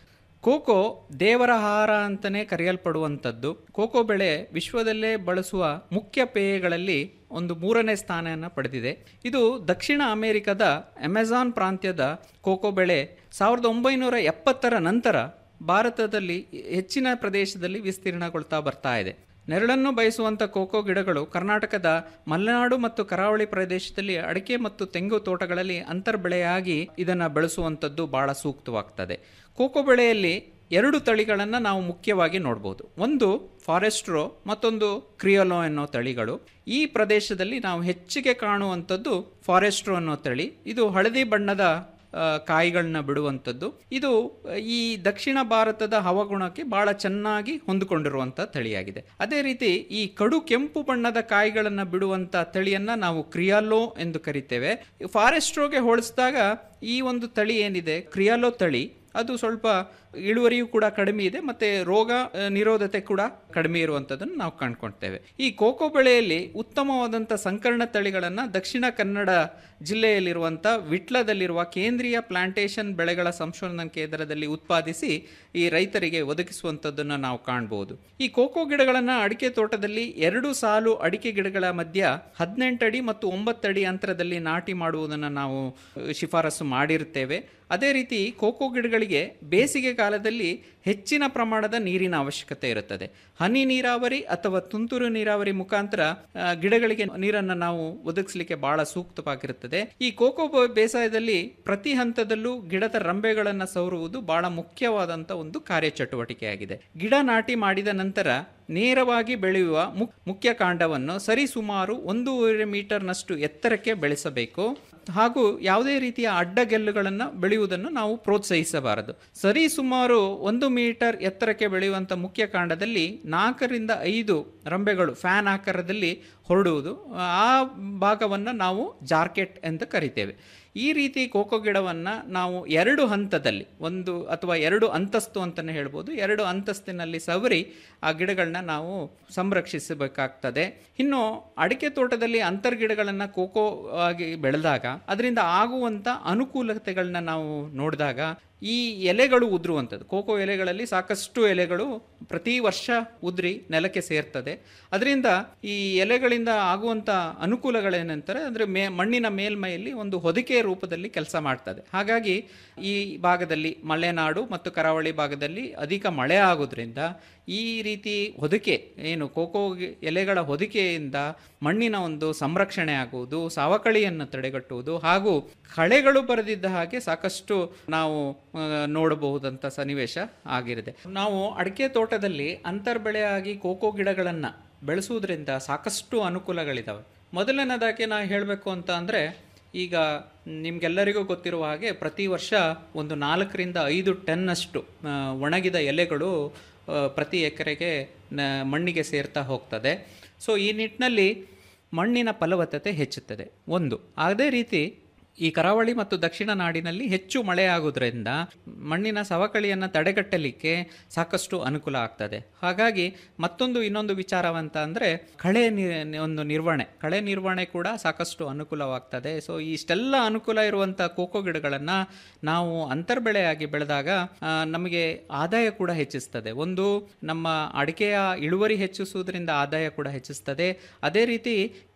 ಕೋಕೋ ದೇವರ ಆಹಾರ ಅಂತಲೇ ಕರೆಯಲ್ಪಡುವಂಥದ್ದು ಕೋಕೋ ಬೆಳೆ ವಿಶ್ವದಲ್ಲೇ ಬಳಸುವ ಮುಖ್ಯ ಪೇಯಗಳಲ್ಲಿ ಒಂದು ಮೂರನೇ ಸ್ಥಾನವನ್ನು ಪಡೆದಿದೆ ಇದು ದಕ್ಷಿಣ ಅಮೆರಿಕದ ಅಮೆಜಾನ್ ಪ್ರಾಂತ್ಯದ ಕೋಕೋ ಬೆಳೆ ಸಾವಿರದ ಒಂಬೈನೂರ ಎಪ್ಪತ್ತರ ನಂತರ ಭಾರತದಲ್ಲಿ ಹೆಚ್ಚಿನ ಪ್ರದೇಶದಲ್ಲಿ ವಿಸ್ತೀರ್ಣಗೊಳ್ತಾ ಬರ್ತಾ ಇದೆ ನೆರಳನ್ನು ಬಯಸುವಂಥ ಕೋಕೋ ಗಿಡಗಳು ಕರ್ನಾಟಕದ ಮಲೆನಾಡು ಮತ್ತು ಕರಾವಳಿ ಪ್ರದೇಶದಲ್ಲಿ ಅಡಿಕೆ ಮತ್ತು ತೆಂಗು ತೋಟಗಳಲ್ಲಿ ಅಂತರ್ಬೆಳೆಯಾಗಿ ಇದನ್ನು ಬೆಳೆಸುವಂಥದ್ದು ಬಹಳ ಸೂಕ್ತವಾಗ್ತದೆ ಕೋಕೋ ಬೆಳೆಯಲ್ಲಿ ಎರಡು ತಳಿಗಳನ್ನು ನಾವು ಮುಖ್ಯವಾಗಿ ನೋಡ್ಬೋದು ಒಂದು ಫಾರೆಸ್ಟ್ರೋ ಮತ್ತೊಂದು ಕ್ರಿಯೋಲೋ ಅನ್ನೋ ತಳಿಗಳು ಈ ಪ್ರದೇಶದಲ್ಲಿ ನಾವು ಹೆಚ್ಚಿಗೆ ಕಾಣುವಂಥದ್ದು ಫಾರೆಸ್ಟ್ರೋ ಅನ್ನೋ ತಳಿ ಇದು ಹಳದಿ ಬಣ್ಣದ ಆ, ಕಾಯಿಗಳನ್ನ ಬಿಡುವಂಥದ್ದು ಇದು ಈ ದಕ್ಷಿಣ ಭಾರತದ ಹವಾಗುಣಕ್ಕೆ ಬಹಳ ಚೆನ್ನಾಗಿ ಹೊಂದಿಕೊಂಡಿರುವಂಥ ತಳಿಯಾಗಿದೆ ಅದೇ ರೀತಿ ಈ ಕಡು ಕೆಂಪು ಬಣ್ಣದ ಕಾಯಿಗಳನ್ನು ಬಿಡುವಂಥ ತಳಿಯನ್ನ ನಾವು ಕ್ರಿಯಾಲೋ ಎಂದು ಕರಿತೇವೆ ಫಾರೆಸ್ಟ್ರೋಗೆ ಹೋಲಿಸಿದಾಗ ಈ ಒಂದು ತಳಿ ಏನಿದೆ ಕ್ರಿಯಾಲೋ ತಳಿ ಅದು ಸ್ವಲ್ಪ ಇಳುವರಿಯೂ ಕೂಡ ಕಡಿಮೆ ಇದೆ ಮತ್ತೆ ರೋಗ ಆ, ನಿರೋಧತೆ ಕೂಡ ಕಡಿಮೆ ಇರುವಂಥದ್ದನ್ನು ನಾವು ಕಂಡುಕೊಳ್ತೇವೆ ಈ ಕೋಕೋ ಬೆಳೆಯಲ್ಲಿ ಉತ್ತಮವಾದಂಥ ಸಂಕರಣ ತಳಿಗಳನ್ನು ದಕ್ಷಿಣ ಕನ್ನಡ ಜಿಲ್ಲೆಯಲ್ಲಿರುವಂಥ ವಿಟ್ಲದಲ್ಲಿರುವ ಕೇಂದ್ರೀಯ ಪ್ಲಾಂಟೇಶನ್ ಬೆಳೆಗಳ ಸಂಶೋಧನಾ ಕೇಂದ್ರದಲ್ಲಿ ಉತ್ಪಾದಿಸಿ ಈ ರೈತರಿಗೆ ಒದಗಿಸುವಂಥದ್ದನ್ನು ನಾವು ಕಾಣಬಹುದು ಈ ಕೋಕೋ ಗಿಡಗಳನ್ನು ಅಡಿಕೆ ತೋಟದಲ್ಲಿ ಎರಡು ಸಾಲು ಅಡಿಕೆ ಗಿಡಗಳ ಮಧ್ಯ ಹದಿನೆಂಟು ಅಡಿ ಮತ್ತು ಒಂಬತ್ತು ಅಡಿ ಅಂತರದಲ್ಲಿ ನಾಟಿ ಮಾಡುವುದನ್ನು ನಾವು ಅಹ್, ಶಿಫಾರಸು ಮಾಡಿರುತ್ತೇವೆ ಅದೇ ರೀತಿ ಕೋಕೋ ಗಿಡಗಳಿಗೆ ಬೇಸಿಗೆ ಕಾಲದಲ್ಲಿ ಹೆಚ್ಚಿನ ಪ್ರಮಾಣದ ನೀರಿನ ಅವಶ್ಯಕತೆ ಇರುತ್ತದೆ ಹನಿ ನೀರಾವರಿ ಅಥವಾ ತುಂತುರು ನೀರಾವರಿ ಮುಖಾಂತರ ಆ, ಗಿಡಗಳಿಗೆ ನೀರನ್ನು ನಾವು ಒದಗಿಸಲಿಕ್ಕೆ ಬಹಳ ಸೂಕ್ತವಾಗಿರುತ್ತದೆ ಈ ಕೋಕೋ ಬ- ಬೇಸಾಯದಲ್ಲಿ ಪ್ರತಿ ಹಂತದಲ್ಲೂ ಗಿಡದ ರಂಬೆಗಳನ್ನು ಸವರುವುದು ಬಹಳ ಮುಖ್ಯವಾದಂಥ ಒಂದು ಕಾರ್ಯಚಟುವಟಿಕೆಯಾಗಿದೆ ಗಿಡ ನಾಟಿ ಮಾಡಿದ ನಂತರ ನೇರವಾಗಿ ಬೆಳೆಯುವ ಮುಕ್- ಮುಖ್ಯ ಕಾಂಡವನ್ನು ಸರಿಸುಮಾರು ಒಂದೂವರೆ ಮೀಟರ್ನಷ್ಟು ಎತ್ತರಕ್ಕೆ ಬೆಳೆಸಬೇಕು ಹಾಗೂ ಯಾವುದೇ ರೀತಿಯ ಅಡ್ಡಗೆಲ್ಲುಗಳನ್ನು ಬೆಳೆಯುವುದನ್ನು ನಾವು ಪ್ರೋತ್ಸಾಹಿಸಬಾರದು ಸರಿ ಸುಮಾರು ಒಂದು ಮೀಟರ್ ಎತ್ತರಕ್ಕೆ ಬೆಳೆಯುವಂಥ ಮುಖ್ಯ ಕಾಂಡದಲ್ಲಿ ನಾಲ್ಕರಿಂದ ಐದು ರಂಬೆಗಳು ಫ್ಯಾನ್ ಆಕಾರದಲ್ಲಿ ಹೊರಡುವುದು ಆ ಭಾಗವನ್ನು ನಾವು ಜಾರ್ಕೆಟ್ ಅಂತ ಕರಿತೇವೆ ಈ ರೀತಿ ಕೋಕೋ ಗಿಡವನ್ನು ನಾವು ಎರಡು ಹಂತದಲ್ಲಿ ಒಂದು ಅಥವಾ ಎರಡು ಅಂತಸ್ತು ಅಂತಲೇ ಹೇಳ್ಬೋದು ಎರಡು ಅಂತಸ್ತಿನಲ್ಲಿ ಸವರಿ ಆ ಗಿಡಗಳನ್ನ ನಾವು ಸಂರಕ್ಷಿಸಬೇಕಾಗ್ತದೆ ಇನ್ನು ಅಡಿಕೆ ತೋಟದಲ್ಲಿ ಅಂತರ್ಗಿಡಗಳನ್ನು ಕೋಕೋ ಆಗಿ ಬೆಳೆದಾಗ ಅದರಿಂದ ಆಗುವಂಥ ಅನುಕೂಲತೆಗಳನ್ನ ನಾವು ನೋಡಿದಾಗ ಈ ಎಲೆಗಳು ಉದುರುವಂಥದ್ದು ಕೋಕೋ ಎಲೆಗಳಲ್ಲಿ ಸಾಕಷ್ಟು ಎಲೆಗಳು ಪ್ರತಿ ವರ್ಷ ಉದ್ರಿ ನೆಲಕ್ಕೆ ಸೇರ್ತದೆ ಅದರಿಂದ ಈ ಎಲೆಗಳಿಂದ ಆಗುವಂಥ ಅನುಕೂಲಗಳೇನಂತಾರೆ ಅಂದರೆ ಮೇ ಮಣ್ಣಿನ ಮೇಲ್ಮೈಯಲ್ಲಿ ಒಂದು ಹೊದಿಕೆ ರೂಪದಲ್ಲಿ ಕೆಲಸ ಮಾಡ್ತದೆ ಹಾಗಾಗಿ ಈ ಭಾಗದಲ್ಲಿ ಮಲೆನಾಡು ಮತ್ತು ಕರಾವಳಿ ಭಾಗದಲ್ಲಿ ಅಧಿಕ ಮಳೆ ಆಗೋದ್ರಿಂದ ಈ ರೀತಿ ಹೊದಿಕೆ ಏನು ಕೋಕೋ ಗಿ- ಎಲೆಗಳ ಹೊದಿಕೆಯಿಂದ ಮಣ್ಣಿನ ಒಂದು ಸಂರಕ್ಷಣೆ ಆಗುವುದು ಸವಕಳಿಯನ್ನು ತಡೆಗಟ್ಟುವುದು ಹಾಗೂ ಕಳೆಗಳು ಬರೆದಿದ್ದ ಹಾಗೆ ಸಾಕಷ್ಟು ನಾವು ಆ, ನೋಡಬಹುದಂತ ಸನ್ನಿವೇಶ ಆಗಿರಿದೆ ನಾವು ಅಡಿಕೆ ತೋಟದಲ್ಲಿ ಅಂತರ್ಬೆಳೆಯಾಗಿ ಕೋಕೋ ಗಿಡಗಳನ್ನು ಬೆಳೆಸುವುದರಿಂದ ಸಾಕಷ್ಟು ಅನುಕೂಲಗಳಿದ್ದಾವೆ ಮೊದಲನೇದಾಗಿ ನಾ ಹೇಳಬೇಕು ಅಂತ ಅಂದರೆ ಈಗ ನಿಮ್ಗೆಲ್ಲರಿಗೂ ಗೊತ್ತಿರುವ ಹಾಗೆ ಪ್ರತಿ ವರ್ಷ ಒಂದು ನಾಲ್ಕರಿಂದ ಐದು ಟನ್ನಷ್ಟು ಆ, ಒಣಗಿದ ಎಲೆಗಳು ಆ, ಪ್ರತಿ ಎಕರೆಗೆ ನ- ಮಣ್ಣಿಗೆ ಸೇರ್ತಾ ಹೋಗ್ತದೆ ಸೊ ಈ ನಿಟ್ಟಿನಲ್ಲಿ ಮಣ್ಣಿನ ಫಲವತ್ತತೆ ಹೆಚ್ಚುತ್ತದೆ ಒಂದು ಅದೇ ರೀತಿ ಈ ಕರಾವಳಿ ಮತ್ತು ದಕ್ಷಿಣ ನಾಡಿನಲ್ಲಿ ಹೆಚ್ಚು ಮಳೆ ಆಗೋದ್ರಿಂದ ಮಣ್ಣಿನ ಸವಕಳಿಯನ್ನು ತಡೆಗಟ್ಟಲಿಕ್ಕೆ ಸಾಕಷ್ಟು ಅನುಕೂಲ ಆಗ್ತದೆ ಹಾಗಾಗಿ ಮತ್ತೊಂದು ಇನ್ನೊಂದು ವಿಚಾರವಂತ ಅಂದರೆ ಕಳೆ ನಿ- ಒಂದು ನಿರ್ವಹಣೆ ಕಳೆ ನಿರ್ವಹಣೆ ಕೂಡ ಸಾಕಷ್ಟು ಅನುಕೂಲವಾಗ್ತದೆ ಸೊ ಇಷ್ಟೆಲ್ಲ ಅನುಕೂಲ ಇರುವಂಥ ಕೋಕೋ ಗಿಡಗಳನ್ನು ನಾವು ಅಂತರ್ಬೆಳೆಯಾಗಿ ಬೆಳೆದಾಗ ಆ, ನಮಗೆ ಆದಾಯ ಕೂಡ ಹೆಚ್ಚಿಸ್ತದೆ ಒಂದು ನಮ್ಮ ಅಡಿಕೆಯ ಇಳುವರಿ ಹೆಚ್ಚಿಸುವುದರಿಂದ ಆದಾಯ ಕೂಡ ಹೆಚ್ಚಿಸ್ತದೆ ಅದೇ ರೀತಿ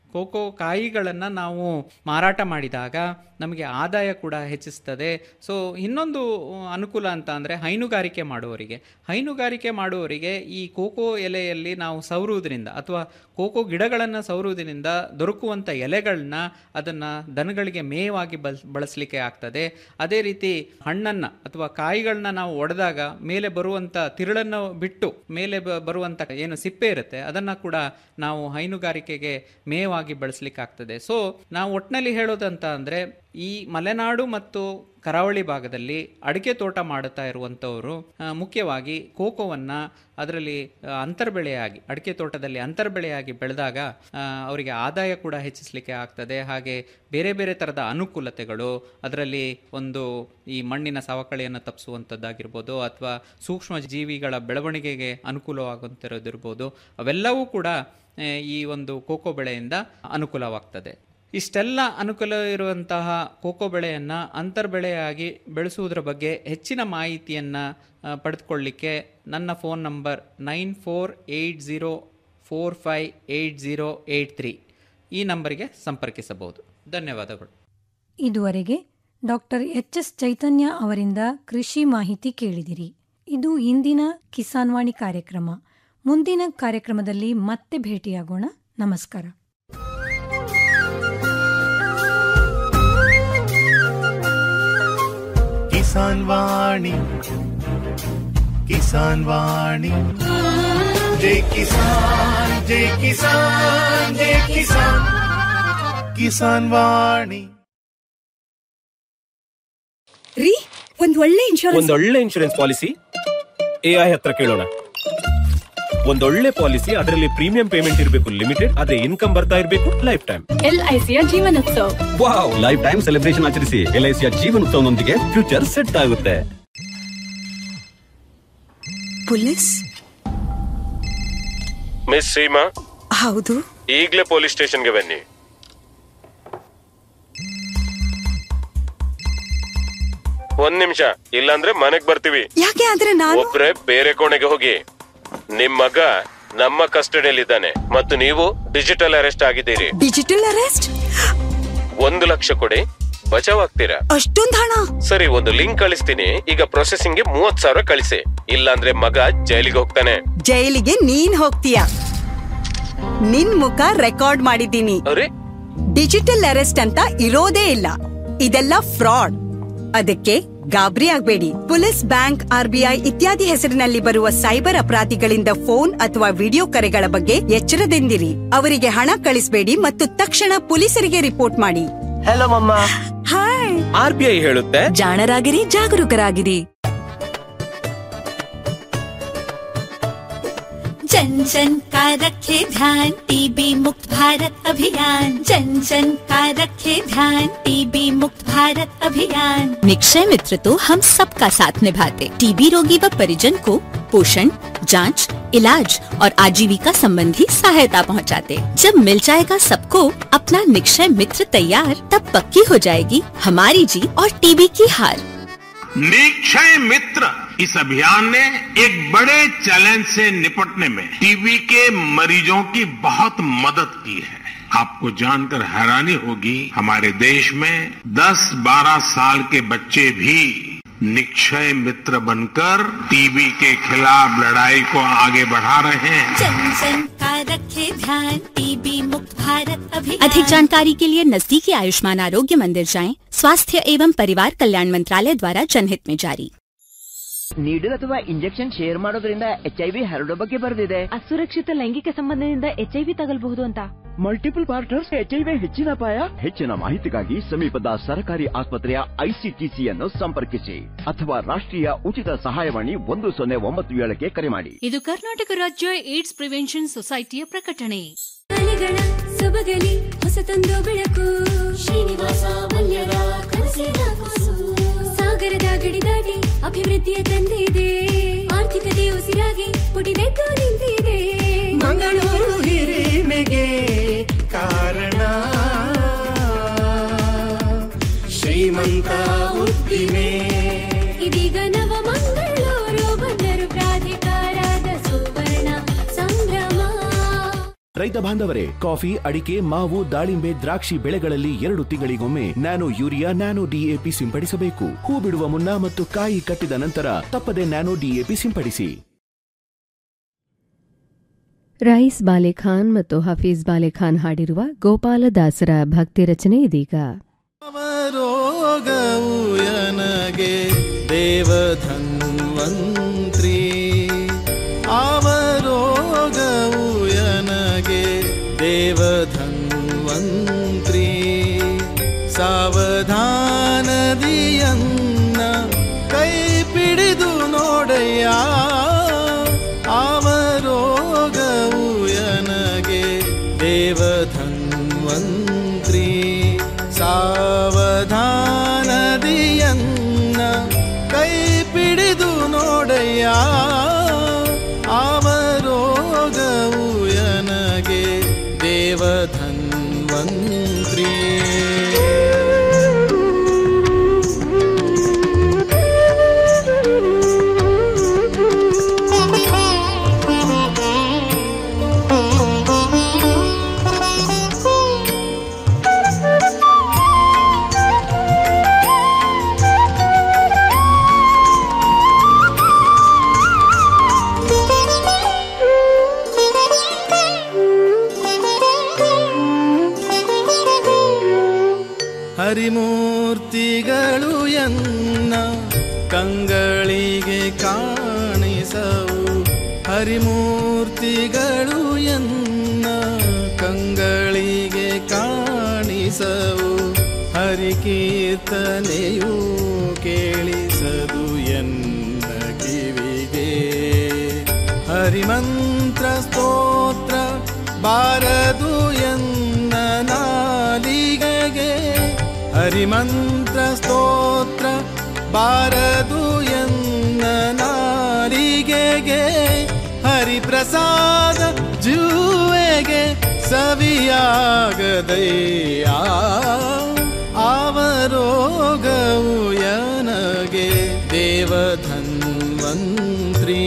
ಕೋಕೋ ಕಾಯಿಗಳನ್ನು ನಾವು ಮಾರಾಟ ಮಾಡಿದಾಗ ನಮಗೆ ಆದಾಯ ಕೂಡ ಹೆಚ್ಚಿಸ್ತದೆ ಸೊ ಇನ್ನೊಂದು ಅನುಕೂಲ ಅಂತ ಅಂದರೆ ಹೈನುಗಾರಿಕೆ ಮಾಡುವವರಿಗೆ ಹೈನುಗಾರಿಕೆ ಮಾಡುವವರಿಗೆ ಈ ಕೋಕೋ ಎಲೆಯಲ್ಲಿ ನಾವು ಸವರುವುದರಿಂದ ಅಥವಾ ಕೋಕೋ ಗಿಡಗಳನ್ನು ಸವರುವುದರಿಂದ ದೊರಕುವಂಥ ಎಲೆಗಳನ್ನ ಅದನ್ನು ದನಗಳಿಗೆ ಮೇವಾಗಿ ಬಲ್ ಬಳಸಲಿಕ್ಕೆ ಆಗ್ತದೆ ಅದೇ ರೀತಿ ಹಣ್ಣನ್ನು ಅಥವಾ ಕಾಯಿಗಳನ್ನ ನಾವು ಒಡೆದಾಗ ಮೇಲೆ ಬರುವಂಥ ತಿರುಳನ್ನು ಬಿಟ್ಟು ಮೇಲೆ ಬ- ಬರುವಂಥ ಏನು ಸಿಪ್ಪೆ ಇರುತ್ತೆ ಅದನ್ನು ಕೂಡ ನಾವು ಹೈನುಗಾರಿಕೆಗೆ ಮೇವಾಗಿ ಬಳಸಲಿಕ್ಕೆ ಆಗ್ತದೆ ಸೊ ನಾವು ಒಟ್ಟಿನಲ್ಲಿ ಹೇಳೋದಂತ ಅಂದರೆ ಈ ಮಲೆನಾಡು ಮತ್ತು ಕರಾವಳಿ ಭಾಗದಲ್ಲಿ ಅಡಿಕೆ ತೋಟ ಮಾಡುತ್ತಾ ಇರುವಂಥವರು ಆ, ಮುಖ್ಯವಾಗಿ ಕೋಕೋವನ್ನು ಅದರಲ್ಲಿ ಆ, ಅಂತರ್ಬೆಳೆಯಾಗಿ ಅಡಿಕೆ ತೋಟದಲ್ಲಿ ಅಂತರ್ಬೆಳೆಯಾಗಿ ಬೆಳೆದಾಗ ಆ, ಅವರಿಗೆ ಆದಾಯ ಕೂಡ ಹೆಚ್ಚಿಸಲಿಕ್ಕೆ ಆಗ್ತದೆ ಹಾಗೆ ಬೇರೆ ಬೇರೆ ಥರದ ಅನುಕೂಲತೆಗಳು ಅದರಲ್ಲಿ ಒಂದು ಈ ಮಣ್ಣಿನ ಸವಕಳಿಯನ್ನು ತಪ್ಪಿಸುವಂಥದ್ದಾಗಿರ್ಬೋದು ಅಥವಾ ಸೂಕ್ಷ್ಮ ಜೀವಿಗಳ ಬೆಳವಣಿಗೆಗೆ ಅನುಕೂಲವಾಗುವಂತಿರೋದಿರ್ಬೋದು ಅವೆಲ್ಲವೂ ಕೂಡ ಆ, ಈ ಒಂದು ಕೋಕೋ ಬೆಳೆಯಿಂದ ಅನುಕೂಲವಾಗ್ತದೆ ಇಷ್ಟೆಲ್ಲ ಅನುಕೂಲ ಇರುವಂತಹ ಕೋಕೋ ಬೆಳೆಯನ್ನು ಅಂತರ್ಬೆಳೆಯಾಗಿ ಬೆಳೆಸುವುದರ ಬಗ್ಗೆ ಹೆಚ್ಚಿನ ಮಾಹಿತಿಯನ್ನು ಪಡೆದುಕೊಳ್ಳಿಕ್ಕೆ ನನ್ನ phone number nine four eight zero four five eight zero eight three ಈ ನಂಬರಿಗೆ ಸಂಪರ್ಕಿಸಬಹುದು ಧನ್ಯವಾದಗಳು ಇದುವರೆಗೆ ಡಾಕ್ಟರ್ ಎಚ್ ಎಸ್ ಚೈತನ್ಯ ಅವರಿಂದ ಕೃಷಿ ಮಾಹಿತಿ ಕೇಳಿದಿರಿ ಇದು ಇಂದಿನ ಕಿಸಾನ್ವಾಣಿ ಕಾರ್ಯಕ್ರಮ ಮುಂದಿನ ಕಾರ್ಯಕ್ರಮದಲ್ಲಿ ಮತ್ತೆ ಭೇಟಿಯಾಗೋಣ ನಮಸ್ಕಾರ ಕಿಸಾನ್ ವಾಣಿ ಕಿಸಾನ್ ವಾಣಿ ಜೈ ಕಿಸಾನ್ ಜೈ ಕಿಸಾನ್ ಜೈ ಕಿಸಾನ್ ಕಿಸಾನ್ ವಾಣಿ ರೀ ಒಂದ್ ಒಳ್ಳೆ ಇನ್ಶೂರೆನ್ಸ್ ಒಂದೊಳ್ಳೆ ಇನ್ಶೂರೆನ್ಸ್ ಪಾಲಿಸಿ ಎಐ ಹತ್ರ ಕೇಳೋಣ ಒಂದೊಳ್ಳೆ ಪಾಲಿಸಿ ಅದರಲ್ಲಿ ಪ್ರೀಮಿಯಂ ಪೇಮೆಂಟ್ ಇರಬೇಕು ಲಿಮಿಟೆಡ್ ಆದ್ರೆ ಇನ್ಕಮ್ ಬರ್ತಾ ಇರಬೇಕು ಲೈಫ್ ಟೈಮ್ ಎಲ್ಐಸಿಯ Jeevanotsav wow lifetime celebration ಆಚರಿಸಿ ಎಲ್ಐಸಿಯ ಜೀವನೋತ್ಸವನೊಂದಿಗೆ ಫ್ಯೂಚರ್ ಸೆಟ್ ಆಗುತ್ತೆ ಪೊಲೀಸ್ ಮಿಸ್ ಸೀಮಾ ಹೌದು ಈಗಲೇ ಪೊಲೀಸ್ ಸ್ಟೇಷನ್ಗೆ ಬನ್ನಿ ಒಂದ್ ನಿಮಿಷ ಇಲ್ಲಾಂದ್ರೆ ಮನೆಗ್ ಬರ್ತೀವಿ ಯಾಕೆ ಆದ್ರೆ ನಾನು ಒಬ್ರೆ ಬೇರೆ ಕೋಣೆಗೆ ಹೋಗಿ ನಿಮ್ ಮಗ ನಮ್ಮ ಕಸ್ಟಡಿಯಲ್ಲಿದ್ದಾನೆ ಮತ್ತು ನೀವು ಡಿಜಿಟಲ್ ಅರೆಸ್ಟ್ ಆಗಿದ್ದೀರಿ ಡಿಜಿಟಲ್ ಅರೆಸ್ಟ್ ಒಂದು ಲಕ್ಷ ಕೊಡಿ ಬಚಾವ್ ಆಗ್ತೀರಾ ಅಷ್ಟೊಂದ್ ಹಣ ಸರಿ ಒಂದು ಲಿಂಕ್ ಕಳಿಸ್ತೀನಿ ಈಗ ಪ್ರೊಸೆಸಿಂಗ್ ಗೆ ಮೂವತ್ ಸಾವಿರ ಕಳಿಸಿ ಇಲ್ಲಾಂದ್ರೆ ಮಗ ಜೈಲಿಗೆ ಹೋಗ್ತಾನೆ ಜೈಲಿಗೆ ನೀನ್ ಹೋಗ್ತೀಯ ನಿನ್ ಮುಖ ರೆಕಾರ್ಡ್ ಮಾಡಿದ್ದೀನಿ ಅರೆ ಡಿಜಿಟಲ್ ಅರೆಸ್ಟ್ ಅಂತ ಇರೋದೇ ಇಲ್ಲ ಇದೆಲ್ಲ ಫ್ರಾಡ್ ಅದಕ್ಕೆ ಗಾಬರಿ ಆಗ್ಬೇಡಿ ಪೊಲೀಸ್ ಬ್ಯಾಂಕ್ ಆರ್ಬಿಐ ಇತ್ಯಾದಿ ಹೆಸರಿನಲ್ಲಿ ಬರುವ ಸೈಬರ್ ಅಪರಾಧಿಗಳಿಂದ ಫೋನ್ ಅಥವಾ ವಿಡಿಯೋ ಕರೆಗಳ ಬಗ್ಗೆ ಎಚ್ಚರದಿಂದಿರಿ ಅವರಿಗೆ ಹಣ ಕಳಿಸಬೇಡಿ ಮತ್ತು ತಕ್ಷಣ ಪೊಲೀಸರಿಗೆ ರಿಪೋರ್ಟ್ ಮಾಡಿ ಹಲೋ ಮಮ್ಮ ಹಾಯ್ ಆರ್ ಬಿ ಐ ಹೇಳುತ್ತೆ ಜಾಣರಾಗಿರಿ ಜಾಗರೂಕರಾಗಿರಿ जन जन का रखे ध्यान टीबी मुक्त भारत अभियान जन जन का रखे ध्यान टीबी मुक्त भारत अभियान निक्षय मित्र तो हम सबका साथ निभाते टीबी रोगी व परिजन को पोषण जांच, इलाज और आजीविका संबंधी सहायता पहुंचाते। जब मिल जाएगा सबको अपना निक्षय मित्र तैयार तब पक्की हो जाएगी हमारी जीत और टीबी की हार निक्षय मित्र इस अभियान ने एक बड़े चैलेंज से निपटने में टीबी के मरीजों की बहुत मदद की है आपको जानकर हैरानी होगी हमारे देश में 10-12 साल के बच्चे भी निक्षय मित्र बनकर टीबी के खिलाफ लड़ाई को आगे बढ़ा रहे हैं जन जन का रखे ध्यान टीबी मुक्त भारत अभियान अधिक जानकारी के लिए नजदीकी आयुष्मान आरोग्य मंदिर जाएं स्वास्थ्य एवं परिवार कल्याण मंत्रालय द्वारा जनहित में जारी ನೀಡಲ್ ಅಥವಾ ಇಂಜೆಕ್ಷನ್ ಶೇರ್ ಮಾಡೋದ್ರಿಂದ ಎಚ್ ಐ ವಿ ಹರಡೋ ಬಗ್ಗೆ ಬರೆದಿದೆ ಅಸುರಕ್ಷಿತ ಲೈಂಗಿಕ ಸಂಬಂಧದಿಂದ ಎಚ್ಐವಿ ತಗಲ್ಬಹುದು ಅಂತ multiple partners H I V ಹೆಚ್ಚಿನ ಅಪಾಯ ಹೆಚ್ಚಿನ ಮಾಹಿತಿಗಾಗಿ ಸಮೀಪದ ಸರ್ಕಾರಿ ಆಸ್ಪತ್ರೆಯ ಐಸಿಟಿಸಿಯನ್ನು ಸಂಪರ್ಕಿಸಿ ಅಥವಾ ರಾಷ್ಟ್ರೀಯ ಉಚಿತ ಸಹಾಯವಾಣಿ ಒಂದು ಸೊನ್ನೆ ಒಂಬತ್ತು ಏಳಕ್ಕೆ ಕರೆ ಮಾಡಿ ಇದು ಕರ್ನಾಟಕ ರಾಜ್ಯ ಏಡ್ಸ್ ಪ್ರಿವೆನ್ಷನ್ ಸೊಸೈಟಿಯ ಪ್ರಕಟಣೆ ಅಲೆಗಳ ಸೊಬಗಲಿ ಹೊಸತೊಂದು ಬೆಳಕು ಶ್ರೀನಿವಾಸ ಮಲ್ಯರ ಕನಸಿನ ಕೂಸು ಸಾಗರದ ಗಡಿ ದಾಟಿ ಅಭಿವೃದ್ಧಿಯ ತಂದಿದೆ ಆರ್ಥಿಕತೆ ಉಸಿರಾಗಿ ಪುಟಿದೆದ್ದು ನಿಂತಿದೆ ಮಂಗಳೂರು ಹಿರಿಮೆಗೆ ಕಾರಣ ಶ್ರೀಮಂತ ಉದ್ದಿಮೆ ಇದೀಗ ನವ ಮಂಗಳೂರು ಬಂದರು ಪ್ರಾಧಿಕಾರದ ಸುವರ್ಣ ಸಂಭ್ರಮ ರೈತ ಬಾಂಧವರೇ ಕಾಫಿ ಅಡಿಕೆ ಮಾವು ದಾಳಿಂಬೆ ದ್ರಾಕ್ಷಿ ಬೆಳೆಗಳಲ್ಲಿ ಎರಡು ತಿಂಗಳಿಗೊಮ್ಮೆ ನ್ಯಾನೋ ಯೂರಿಯಾ ನ್ಯಾನೋ ಡಿಎಪಿ ಸಿಂಪಡಿಸಬೇಕು ಹೂ ಬಿಡುವ ಮುನ್ನ ಮತ್ತು ಕಾಯಿ ಕಟ್ಟಿದ ನಂತರ ತಪ್ಪದೆ ನ್ಯಾನೋ ಡಿಎಪಿ ಸಿಂಪಡಿಸಿ ರೈಸ್ ಬಾಲೆಖಾನ್ ಮತ್ತು ಹಫೀಜ್ ಬಾಲೆಖಾನ್ ಹಾಡಿರುವ ಗೋಪಾಲದಾಸರ ಭಕ್ತಿ ರಚನೆ ಇದೀಗ ರೋಗವು ನನಗೆ ದೇವಧನ್ವಂತ್ರಿ ಅವರೋಗವು ನನಗೆ ದೇವಧನ್ವಂತ್ರಿ ಸಾವಧಾನದಿಯನ್ನ ಕೈ ಪಿಡಿದು ನೋಡಯ್ಯ ಅವರೋಗವು ನನಗೆ ದೇವಧನ್ವಂತ್ರಿ ಸಾವಧಾನದಿಯನ್ನ ಕೈ ಪಿಡಿದು ನೋಡಯ್ಯ ಅವರೋಗವು ನನಗೆ ದೇವಧನ್ವಂತ್ರಿ ಹರಿಮೂರ್ತಿಗಳು ಎನ್ನ ಕಂಗಳಿಗೆ ಕಾಣಿಸವು ಹರಿಮೂರ್ತಿಗಳು ಎನ್ನ ಕಂಗಳಿಗೆ ಕಾಣಿಸವು ಹರಿಕೀರ್ತನೆಯು ಕೇಳಿಸದು ಎನ್ನ ಕಿವಿಗೆ ಹರಿಮಂತ್ರ ಸ್ತೋತ್ರ ಬಾರದು ಎನ್ನ ನಾಲಿಗೆಗೆ ಹರಿಮಂತ್ರ ಸ್ತೋತ್ರ ಬಾರದು ಎನ್ನ ನಾಲಿಗೆಗೆ ಹರಿಪ್ರಸಾದ ಜೂವೆಗೆ ಸವಿಯಾಗದಯ್ಯ ಅವರೋಗವು ಯನಗೆ ದೇವಧನ್ವಂತ್ರಿ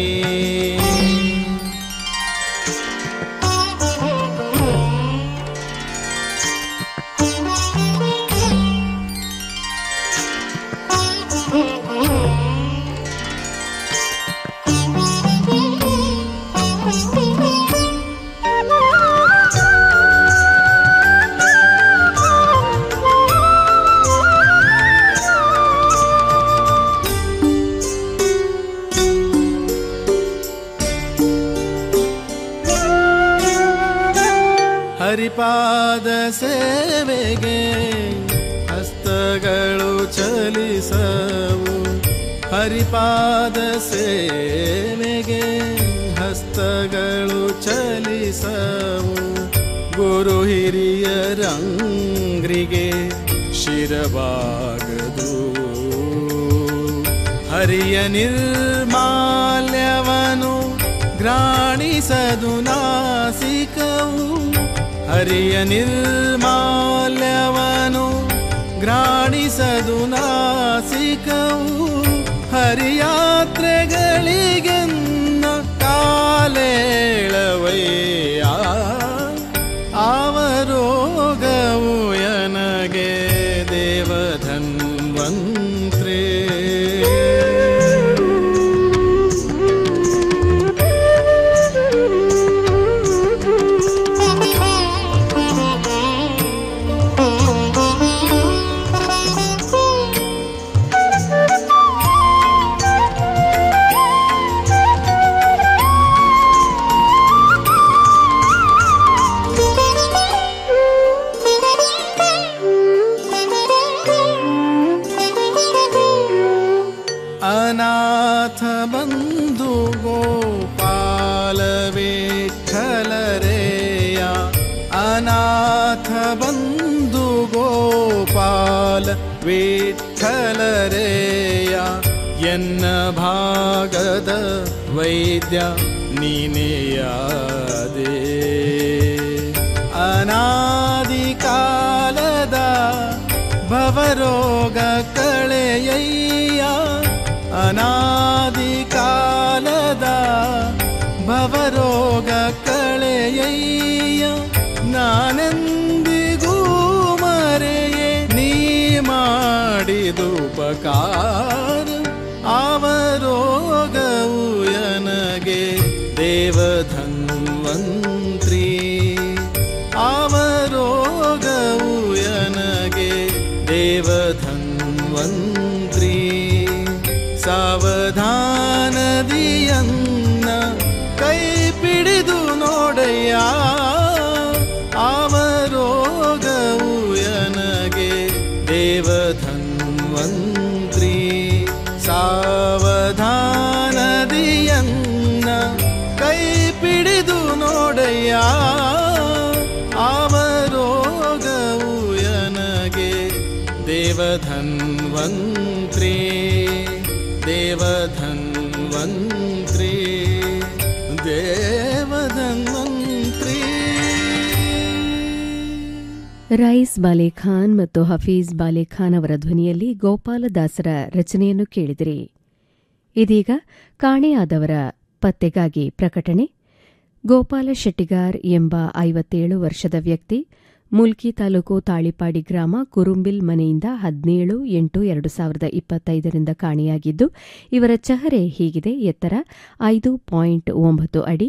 ಹರಿಪಾದ ಸೇವೆಗೆ ಹಸ್ತಗಳು ಚಲಿಸವು ಹರಿಪಾದ ಸೇವೆಗೆ ಹಸ್ತಗಳು ಚಲಿಸವು ಗುರು ಹಿರಿಯರಂಗ್ರಿಗೆ ಶಿರವಾಗದು ಹರಿಯ ನಿರ್ಮಾಲ್ಯವನು ಗ್ರಾಣಿಸದು ನಾಸಿಕವು ಹರಿಯ ನಿರ್ಮಾಲ್ಯವನು ಗ್ರಾಣಿಸದು ನಾಸಿಕವು ಹರಿಯಾತ್ರೆಗಳಿಗೆನ್ನ ಕಾಲೇಳವಯ್ಯ ಅವರೋಗವು ಯನಗೆ ದೇವಧನ್ವಂತ್ರಿ ಅನಾಥ ಬಂಧು ಗೋಪಾಲ ವಿಠಲರೇಯ ಅನಾಥ ಬಂಧು ಗೋಪಾಲ ವಿಠಲರೇಯ ಎನ್ನ ಭಾಗದ ವೈದ್ಯ ನೀನೆಯಾದೆ ಅನಾದಿ ಕಾಲದ ಭವರೋಗ ಕಳೆಯಯ್ಯ ಅನಾದಿ ಕಾಲದ ಭವರೋಗ ಕಳೆಯಯ್ಯ ನಾನೆಂದಿಗೂ ಮರೆಯೇ ನೀ ಮಾಡಿದುಪಕಾರ ಅವರೋಗವು ನನಗೆ ದೇವಧನ್ವಂತ್ರಿ ಅವರೋಗವು ನನಗೆ ದೇವಧನ್ವಂತ್ರಿ ಸಾವಧಾನದಿಯನ್ನ ಕೈ ಪಿಡಿದು ನೋಡಯ್ಯ ಅವರೋಗವು ನನಗೆ ದೇವಧನ್ವಂತ್ರಿ ಸಾವಧಾನದಿಯನ್ನ ಕೈ ಪಿಡಿದು ನೋಡಯ್ಯ ಅವರೋಗವು ನನಗೆ ದೇವಧನ್ವಂತ್ರಿ ದೇವಧನ್ವಂತ್ರಿ ದೇವಧನ್ವಂತ್ರಿ ರೈಸ್ ಬಾಲೇಖಾನ್ ಮತ್ತು ಹಫೀಜ್ ಬಾಲೇಖಾನ್ ಅವರ ಧ್ವನಿಯಲ್ಲಿ ಗೋಪಾಲದಾಸರ ರಚನೆಯನ್ನು ಕೇಳಿದಿರಿ ಇದೀಗ ಕಾಣೆಯಾದವರ ಪತ್ತೆಗಾಗಿ ಪ್ರಕಟಣೆ ಗೋಪಾಲ ಶೆಟ್ಟಿಗಾರ್ ಎಂಬ ಐವತ್ತೇಳು ವರ್ಷದ ವ್ಯಕ್ತಿ ಮುಲ್ಕಿ ತಾಲೂಕು ತಾಳಿಪಾಡಿ ಗ್ರಾಮ ಕುರುಂಬಿಲ್ ಮನೆಯಿಂದ ಹದಿನೇಳು ಎಂಟು ಎರಡು ಸಾವಿರದ ಇಪ್ಪತ್ತೈದರಿಂದ ಕಾಣೆಯಾಗಿದ್ದು ಇವರ ಚಹರೆ ಹೀಗಿದೆ ಎತ್ತರ ಐದು ಪಾಯಿಂಟ್ ಒಂಬತ್ತು ಅಡಿ